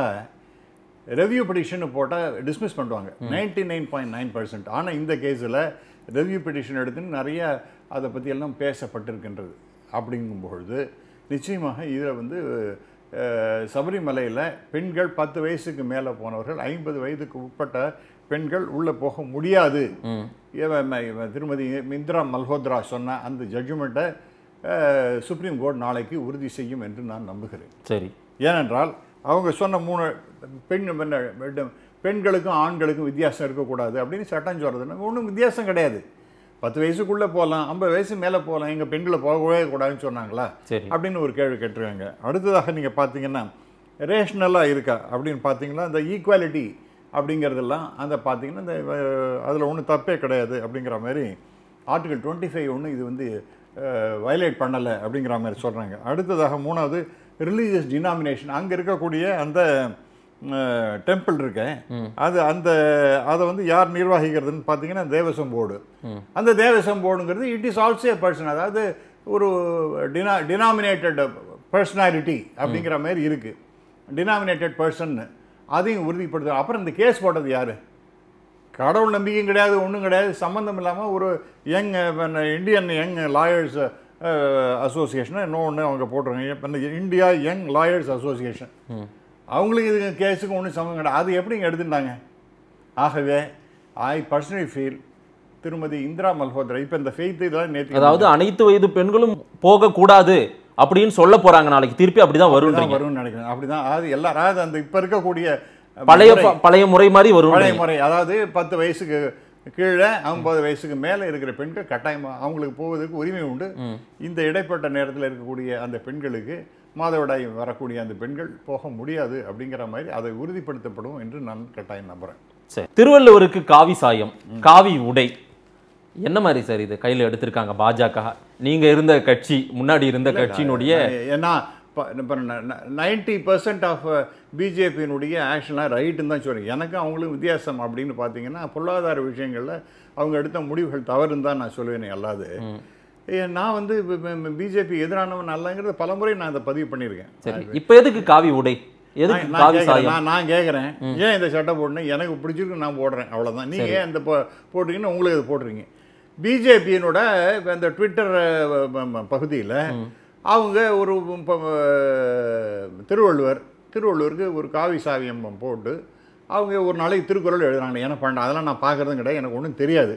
[SPEAKER 3] ரெவ்யூ பெடிஷன் போட்டால் டிஸ்மிஸ் பண்ணுவாங்க ninety nine point nine percent ஆனால் இந்த கேஸில் ரெவ்யூ பெடிஷன் எடுத்துன்னு நிறைய அதை பற்றி எல்லாம் பேசப்பட்டிருக்கின்றது அப்படிங்கும் பொழுது நிச்சயமாக இதில் வந்து அஹ், சபரிமலையில் பெண்கள் பத்து வயசுக்கு மேலே போனவர்கள் ஐம்பது வயதுக்கு உட்பட்ட பெண்கள் உள்ளே போக முடியாது இவ- ம- இவ திருமதி இந்திரா மல்ஹோத்ரா சொன்ன அந்த ஜட்ஜ்மெண்ட்டை சுப்ரீம் கோர்ட் நாளைக்கு உறுதி செய்யும் என்று நான் நம்புகிறேன்
[SPEAKER 2] சரி
[SPEAKER 3] ஏனென்றால் அவங்க சொன்ன மூணு பெண் என்ன, பெண்- பெண்களுக்கும் ஆண்களுக்கும் வித்தியாசம் இருக்கக்கூடாது அப்படின்னு சட்டம் சொல்கிறது ஒன்றும் வித்தியாசம் கிடையாது பத்து வயசுக்குள்ளே போகலாம் ஐம்பது வயசு மேலே போகலாம் எங்கள் பெண்களை போகவே கூடாதுன்னு சொன்னாங்களா
[SPEAKER 2] சரி
[SPEAKER 3] அப்படின்னு ஒரு கேள்வி கேட்டிருக்காங்க அடுத்ததாக நீங்கள் பார்த்தீங்கன்னா ரேஷ்னலாக இருக்கா அப்படின்னு பார்த்தீங்கன்னா இந்த ஈக்குவாலிட்டி அப்படிங்கிறதெல்லாம் அந்த பார்த்தீங்கன்னா இந்த அதில் ஒன்றும் தப்பே கிடையாது அப்படிங்கிற மாதிரி ஆர்டிகல் டுவெண்ட்டி ஃபைவ் ஒன்று இது வந்து வயலேட் பண்ணலை அப்படிங்கிற மாதிரி சொல்கிறாங்க அடுத்ததாக மூணாவது ரிலீஜியஸ் டினாமினேஷன் அங்கே இருக்கக்கூடிய அந்த டெம்பிள் இருக்க அது அந்த அதை வந்து யார் நிர்வகிக்கிறதுன்னு பார்த்தீங்கன்னா தேவசம் போர்டு அந்த தேவசம் போர்டுங்கிறது it is also a person அதாவது ஒரு டினா டினாமினேட்டட் பர்சனாலிட்டி அப்படிங்கிற மாதிரி இருக்கு டினாமினேட்டட் பர்சன் அதையும் உறுதிப்படுத்த அப்புறம் இந்த கேஸ் போட்டது யாரு கடவுள் நம்பிக்கையும் கிடையாது ஒன்றும் கிடையாது சம்மந்தம் இல்லாமல் ஒரு young Indian young lawyers association இன்னொன்று அவங்க போட்டிருக்காங்க இப்ப இந்த இந்தியா யங் லாயர்ஸ் அசோசியேஷன் அவங்களுக்கு இது கேஸுக்கு ஒன்றும் சம்மந்தம் கிடையாது அது எப்படிங்க எடுத்துட்டாங்க ஆகவே ஐ பர்சனலி ஃபீல் திருமதி இந்திரா மல்ஹோத்ரா இப்போ இந்த ஃபெய்த் இதெல்லாம் நேற்று
[SPEAKER 2] அதாவது அனைத்து வயது பெண்களும் போக கூடாது அப்படின்னு சொல்ல போறாங்க நாளைக்கு திருப்பி அப்படிதான்
[SPEAKER 3] அப்படிதான்
[SPEAKER 2] வரும்ன்றீங்க
[SPEAKER 3] வரும்னு நினைக்கிறேன் அப்படிதான் அதாவது எல்லா அதாவது அந்த இப்போ இருக்கக்கூடிய
[SPEAKER 2] பழைய
[SPEAKER 3] முறை-
[SPEAKER 2] ப- பழைய முறை மாதிரி வரும்
[SPEAKER 3] பழைய முறை அதாவது பத்து வயசுக்கு கீழே ஐம்பது வயசுக்கு மேலே இருக்கிற பெண்கள் கட்டாயமாக அவங்களுக்கு போவதற்கு உரிமை உண்டு இந்த இடைப்பட்ட நேரத்தில் இருக்கக்கூடிய அந்த பெண்களுக்கு மாதவிடாய் வரக்கூடிய அந்த பெண்கள் போக முடியாது அப்படிங்கிற மாதிரி அதை உறுதிப்படுத்தப்படும் என்று நான் கட்டாயம் நம்புகிறேன்
[SPEAKER 2] சரி திருவள்ளுவருக்கு காவி சாயம் காவி உடை என்ன மாதிரி சார் இது கையில எடுத்திருக்காங்க பாஜக நீங்க இருந்த கட்சி முன்னாடி இருந்த கட்சியினுடைய
[SPEAKER 3] ஏன்னா இப்போ நைன்டி பர்சன்ட் ஆஃப் பிஜேபியினுடைய ஆக்ஷன்லாம் ரைட்டுன்னு தான் சொல்கிறேன் எனக்கும் அவங்களும் வித்தியாசம் அப்படின்னு பார்த்தீங்கன்னா பொருளாதார விஷயங்களில் அவங்க எடுத்த முடிவுகள் தவறுன்னு தான் நான் சொல்லுவேனே அல்லாது ஏ, நான் வந்து பிஜேபி எதிரானவன் அல்லங்கிறத பலமுறை நான் இதை பதிவு பண்ணியிருக்கேன்
[SPEAKER 2] சரி இப்ப எதுக்கு காவி உடை எதுக்கு
[SPEAKER 3] நான்
[SPEAKER 2] காவி
[SPEAKER 3] கேட்குறேன்
[SPEAKER 2] சாயம்
[SPEAKER 3] நான் நான் கேட்குறேன் ஏன் இந்த சட்டை போடணும் எனக்கு பிடிச்சிருக்கு நான் போடுறேன் அவ்வளவுதான் நீங்க ஏன் இந்த போ- போடுறீங்கன்னு உங்களுக்கு இது போடுறீங்க பிஜேபியினோட அந்த ட்விட்டர் பகுதியில் அவங்க ஒரு ப- திருவள்ளுவர் திருவள்ளுவருக்கு ஒரு காவி சாவியம் போட்டு அவங்க ஒரு நாளைக்கு திருக்குறள் எழுதுறாங்க என்ன பண்ண அதெல்லாம் நான் பார்க்குறதும் கிடையாது எனக்கு ஒன்றும் தெரியாது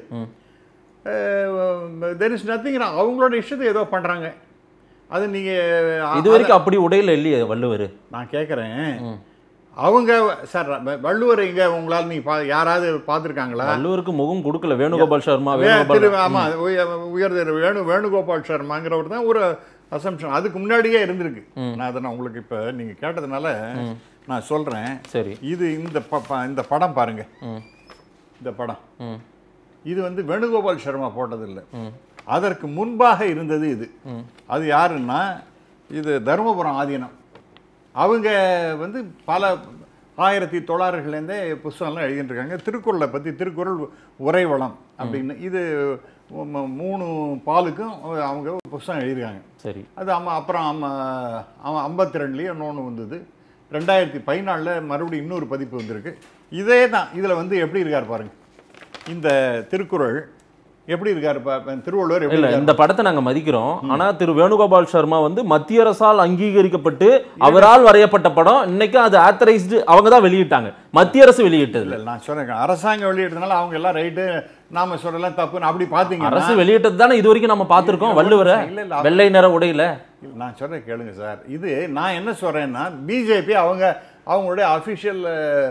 [SPEAKER 3] தெர் இஸ் நத்திங் அவங்களோட இஷ்டத்தை ஏதோ பண்ணுறாங்க அது நீங்கள்
[SPEAKER 2] இது வரைக்கும் அப்படி உடையில இல்லையே வள்ளுவர்
[SPEAKER 3] நான் கேட்குறேன் அவங்க சார் வ- வள்ளுவர் இங்க உங்களால் நீங்க பா யாராவது பார்த்துருக்காங்களா
[SPEAKER 2] வள்ளுவருக்கு முகம் கொடுக்கல வேணுகோபால் சர்மா
[SPEAKER 3] வே-
[SPEAKER 2] வேணுகோபால்
[SPEAKER 3] திரு ஆமா உய- உயர் திரு வேணு வேணுகோபால் சர்மாங்கிறவர் தான் ஒரு அசம்ஷன் அதுக்கு முன்னாடியே இருந்திருக்கு நான் அதை நான் உங்களுக்கு இப்போ நீங்க கேட்டதுனால நான் சொல்றேன்
[SPEAKER 2] சரி
[SPEAKER 3] இது இந்த ப- ப- இந்த படம் பாருங்க
[SPEAKER 2] ம்
[SPEAKER 3] இந்த படம்
[SPEAKER 2] ம்
[SPEAKER 3] இது வந்து வேணுகோபால் சர்மா போட்டது இல்லை அதற்கு முன்பாக இருந்தது இது அது யாருன்னா இது தருமபுரம் ஆதீனம் அவங்க வந்து பல ஆயிரத்தி தொள்ளாயிரத்துலேருந்தே புஸ்தகம்லாம் எழுதிட்டு இருக்காங்க திருக்குறளை பற்றி திருக்குறள் உரைவளம் அப்படின்னு இது ம- மூணு பாலுக்கும் அவங்க புஸ்தகம் எழுதியிருக்காங்க
[SPEAKER 2] சரி
[SPEAKER 3] அது ஆமாம் அப்புறம் ஆமா அவன் ஐம்பத்தி ரெண்டுலேயும் இன்னொன்று வந்தது ரெண்டாயிரத்தி பதினாலில் மறுபடியும் இன்னொரு பதிப்பு வந்திருக்கு இதே தான் இதில் வந்து எப்படி இருக்கார் பாருங்க இந்த திருக்குறள் எப்படி இருக்கார் பா திருவள்ளுவர் எப்படி
[SPEAKER 2] இல்ல
[SPEAKER 3] இருக்கார்
[SPEAKER 2] இந்த படத்தை நாங்க மதிக்கிறோம் ஆனா திரு வேணுகோபால் சர்மா வந்து மத்திய அரசால் அங்கீகரிக்கப்பட்டு அவரால் வரையப்பட்ட படம் இன்னைக்கு அது ஆத்தரைஸ்டு அவங்க தான் வெளியிட்டாங்க மத்திய அரசு வெளியிட்டது
[SPEAKER 3] இல்லை நான் சொல்றேன் அரசாங்கம் வெளியிட்டதுனால அவங்க எல்லாம் ரைட்டு நாம சொல்லலாம் தப்புன்னு அப்படி பார்த்தீங்கன்னா
[SPEAKER 2] அரசு வெளியிட்டது தானே இது வரைக்கும் நம்ம பார்த்திருக்கோம் வள்ளுவரை
[SPEAKER 3] இல்ல, இல்ல.
[SPEAKER 2] வெள்ளை நிற உடையில
[SPEAKER 3] இல்ல, நான் சொல்றேன் கேளுங்க சார் இது நான் என்ன சொல்றேன்னா பிஜேபி அவங்க அவங்களுடைய அஃபிஷியல்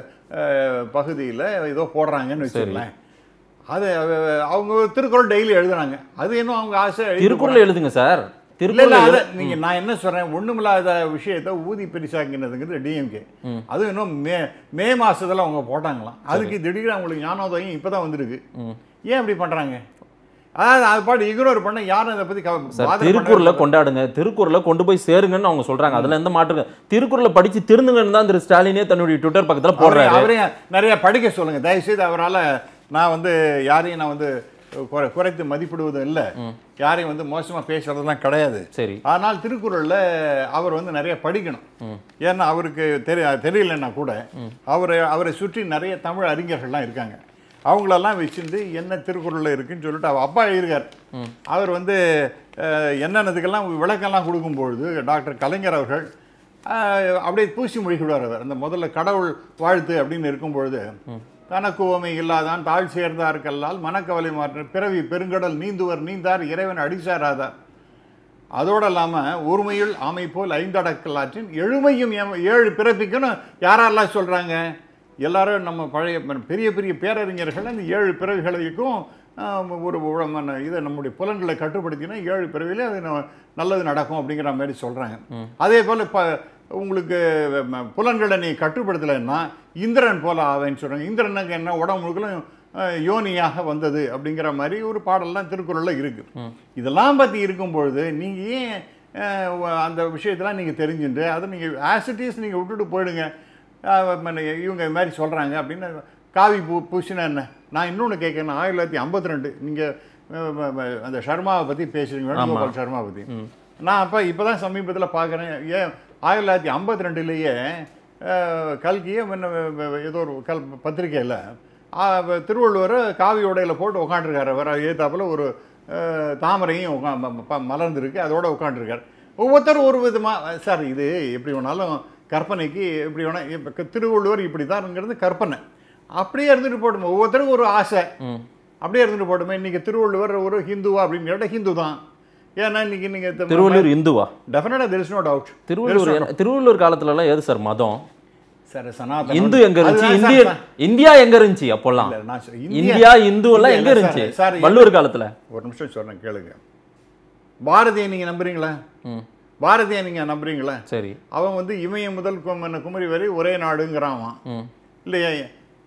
[SPEAKER 3] பகுதியில் ஏதோ போடுறாங்கன்னு வச்சுக்கலேன் அது அஹ், அவங்க திருக்குறள் டெய்லி எழுதுறாங்க அது இன்னும் அவங்க ஆசை எழுதி
[SPEAKER 2] திருக்குறள் எழுதுங்க சார்
[SPEAKER 3] இல்ல இல்ல
[SPEAKER 2] திருக்குறள்
[SPEAKER 3] அத நீங்க நான் என்ன சொல்றேன் ஒண்ணுமில்லாத விஷயத்தை ஊதி பெருசாக்கினதுங்கிறது டிஎம்கே அது இன்னும் மே மே மாசத்துல அவங்க போட்டாங்களாம் அதுக்கு திடீர்னு அவங்களுக்கு ஞானோதயம் இப்பதான் வந்திருக்கு ஏன் இப்படி பண்றாங்க அதாவது அது பாட்டு இக்னோர் பண்ண யாரும் இதை பத்தி கவ-
[SPEAKER 2] சார்
[SPEAKER 3] பாதகம்
[SPEAKER 2] திருக்குறளை
[SPEAKER 3] பண்ணவே
[SPEAKER 2] கொண்டாடுங்க திருக்குறளை கொண்டு போய் சேருங்கன்னு அவங்க சொல்றாங்க அதுல எந்த மாற்று திருக்குறளை படிச்சு திருந்துங்கன்னு தான் திரு ஸ்டாலினே தன்னுடைய ட்விட்டர் பக்கத்துல
[SPEAKER 3] அவரை-
[SPEAKER 2] போடுறாரு
[SPEAKER 3] அவரையும் நிறைய படிக்க சொல்லுங்க தயவுசெய்து அவரால நான் வந்து யாரையும் நான் வந்து குறை- குறைத்து மதிப்பிடுவதும் இல்லை யாரையும் வந்து மோசமா பேசுறதெல்லாம் கிடையாது
[SPEAKER 2] சரி
[SPEAKER 3] ஆனால் திருக்குறள்ல அவர் வந்து நிறைய படிக்கணும் ஏன்னா அவருக்கு தெரிய தெரியலன்னா கூட அவரை அவரை சுற்றி நிறைய தமிழ் அறிஞர்கள்லாம் இருக்காங்க அவங்களெல்லாம் வச்சிருந்து என்ன திருக்குறளில் இருக்குன்னு சொல்லிட்டு அவர் அப்பா எழுதியிருக்கார் அவர் வந்து அஹ், என்னென்னதுக்கெல்லாம் விளக்கெல்லாம் கொடுக்கும்பொழுது டாக்டர் கலைஞர் அவர்கள் அஹ், அப்படியே பூசி மொழிகிறார் அவர் அந்த முதல்ல கடவுள் வாழ்த்து அப்படின்னு இருக்கும்பொழுது தனக்கு உவமை இல்லாதான் தாழ் சேர்ந்தார்கல்லால் மனக்கவலை மாற்ற பிறவி பெருங்கடல் நீந்துவர் நீந்தார் இறைவன் அடிசாராதார் அதோடு இல்லாமல் ஒருமையுள் ஆமை போல் ஐந்தடக்கலாற்றின் எழுமையும் ஏம- ஏழு பிறப்பிக்குன்னு யாரெல்லாம் சொல்கிறாங்க எல்லாரும் நம்ம பழைய பெரிய பெரிய பேரறிஞர்கள் அந்த ஏழு பிறவிகளுக்கும் ஆஹ், ஒரு உழ- மன- இதை நம்முடைய புலன்களை கட்டுப்படுத்தினா ஏழு பிறவிலே அது ந- நல்லது நடக்கும் அப்படிங்கிற மாதிரி சொல்கிறாங்க அதே போல் இப்போ உங்களுக்கு ம- புலன்களை நீ கட்டுப்படுத்தலைன்னா இந்திரன் போல ஆவேன்னு சொல்கிறாங்க இந்திரனுக்கு என்ன உடம்பு முழுக்கலும் அஹ், யோனியாக வந்தது அப்படிங்கிற மாதிரி ஒரு பாடல்லாம் திருக்குறளில் இருக்கு இதெல்லாம் பற்றி இருக்கும் பொழுது நீங்கள் ஏன் அஹ், வ- அந்த விஷயத்தெல்லாம் நீங்கள் தெரிஞ்சுட்டு அதை நீங்கள் ஆசிட்டிஸ் நீங்கள் விட்டுட்டு போயிடுங்க அஹ், மன- இவங்க இது மாதிரி சொல்கிறாங்க அப்படின்னு காவி பூ பூசினா என்ன நான் இன்னொன்று கேட்குறேன் ஆயிரத்தி தொள்ளாயிரத்தி ஐம்பத்தி ரெண்டு நீங்கள் அந்த ஷர்மாவை பற்றி பேசுறீங்க வேணுகோபால் சர்மா பற்றி நான் அப்போ இப்போ தான் சமீபத்தில் பார்க்குறேன் ஏன் ஆயிரத்தி தொள்ளாயிரத்தி ஐம்பத்தி ரெண்டுலேயே கல்கியை முன்ன ஏதோ ஒரு கல் பத்திரிக்கையில் திருவள்ளுவர் காவி உடையில் போட்டு உட்காந்துருக்காரு வர ஏத்தாப்புல ஒரு அஹ், தாமரையும் உக்கா ம- ம- மலர்ந்திருக்கு அதோட உட்காந்துருக்காரு ஒவ்வொருத்தரும் ஒரு விதமாக சார் இது எப்படி வேணாலும் கற்பனைக்கு எப்படி வேணா இப்போ திருவள்ளுவர் இப்படி தான்ங்கிறது கற்பனை அப்படியே இருந்துட்டு போட்டுமே ஒவ்வொருத்தருக்கும் ஒரு ஆசை அப்படியே இருந்துட்டு போட்டுமே இன்னைக்கு திருவள்ளுவர் ஒரு ஹிந்துவா அப்படின்னு கேட்டால் ஹிந்து தான் ஏன்னா இன்னைக்கு நீங்கள்
[SPEAKER 2] திருவள்ளூர் இந்துவா
[SPEAKER 3] டெஃபினட்டாக there is no doubt
[SPEAKER 2] Tiruvallur என்ன- திருவள்ளூர் காலத்துல எல்லாம் எது சார் மதம்
[SPEAKER 3] சார் சனாதனம்
[SPEAKER 2] இந்து எங்க இருந்துச்சு
[SPEAKER 3] அதுதான்
[SPEAKER 2] இந்திய
[SPEAKER 3] சார்,
[SPEAKER 2] இந்தியா எங்க இருந்துச்சு அப்போல்லாம்
[SPEAKER 3] இல்ல, நான் சொல்றேன்,
[SPEAKER 2] இந்தியா இந்து எல்லாம்
[SPEAKER 3] இல்ல,
[SPEAKER 2] எங்க
[SPEAKER 3] இல்ல,
[SPEAKER 2] இருந்துச்சு
[SPEAKER 3] சார், சார்,
[SPEAKER 2] வள்ளுவர் காலத்துல
[SPEAKER 3] ஒரு நிமிஷம் சொல்றேன் கேளுங்க பாரதியை நீங்க நம்புறீங்களா
[SPEAKER 2] ம்.
[SPEAKER 3] பாரதியை நீங்க நம்புறீங்களா
[SPEAKER 2] சரி
[SPEAKER 3] அவன் வந்து இமயம் முதல் கும- குமரி வரை ஒரே நாடுங்கிறான் அவன்.
[SPEAKER 2] ம்
[SPEAKER 3] இல்லையா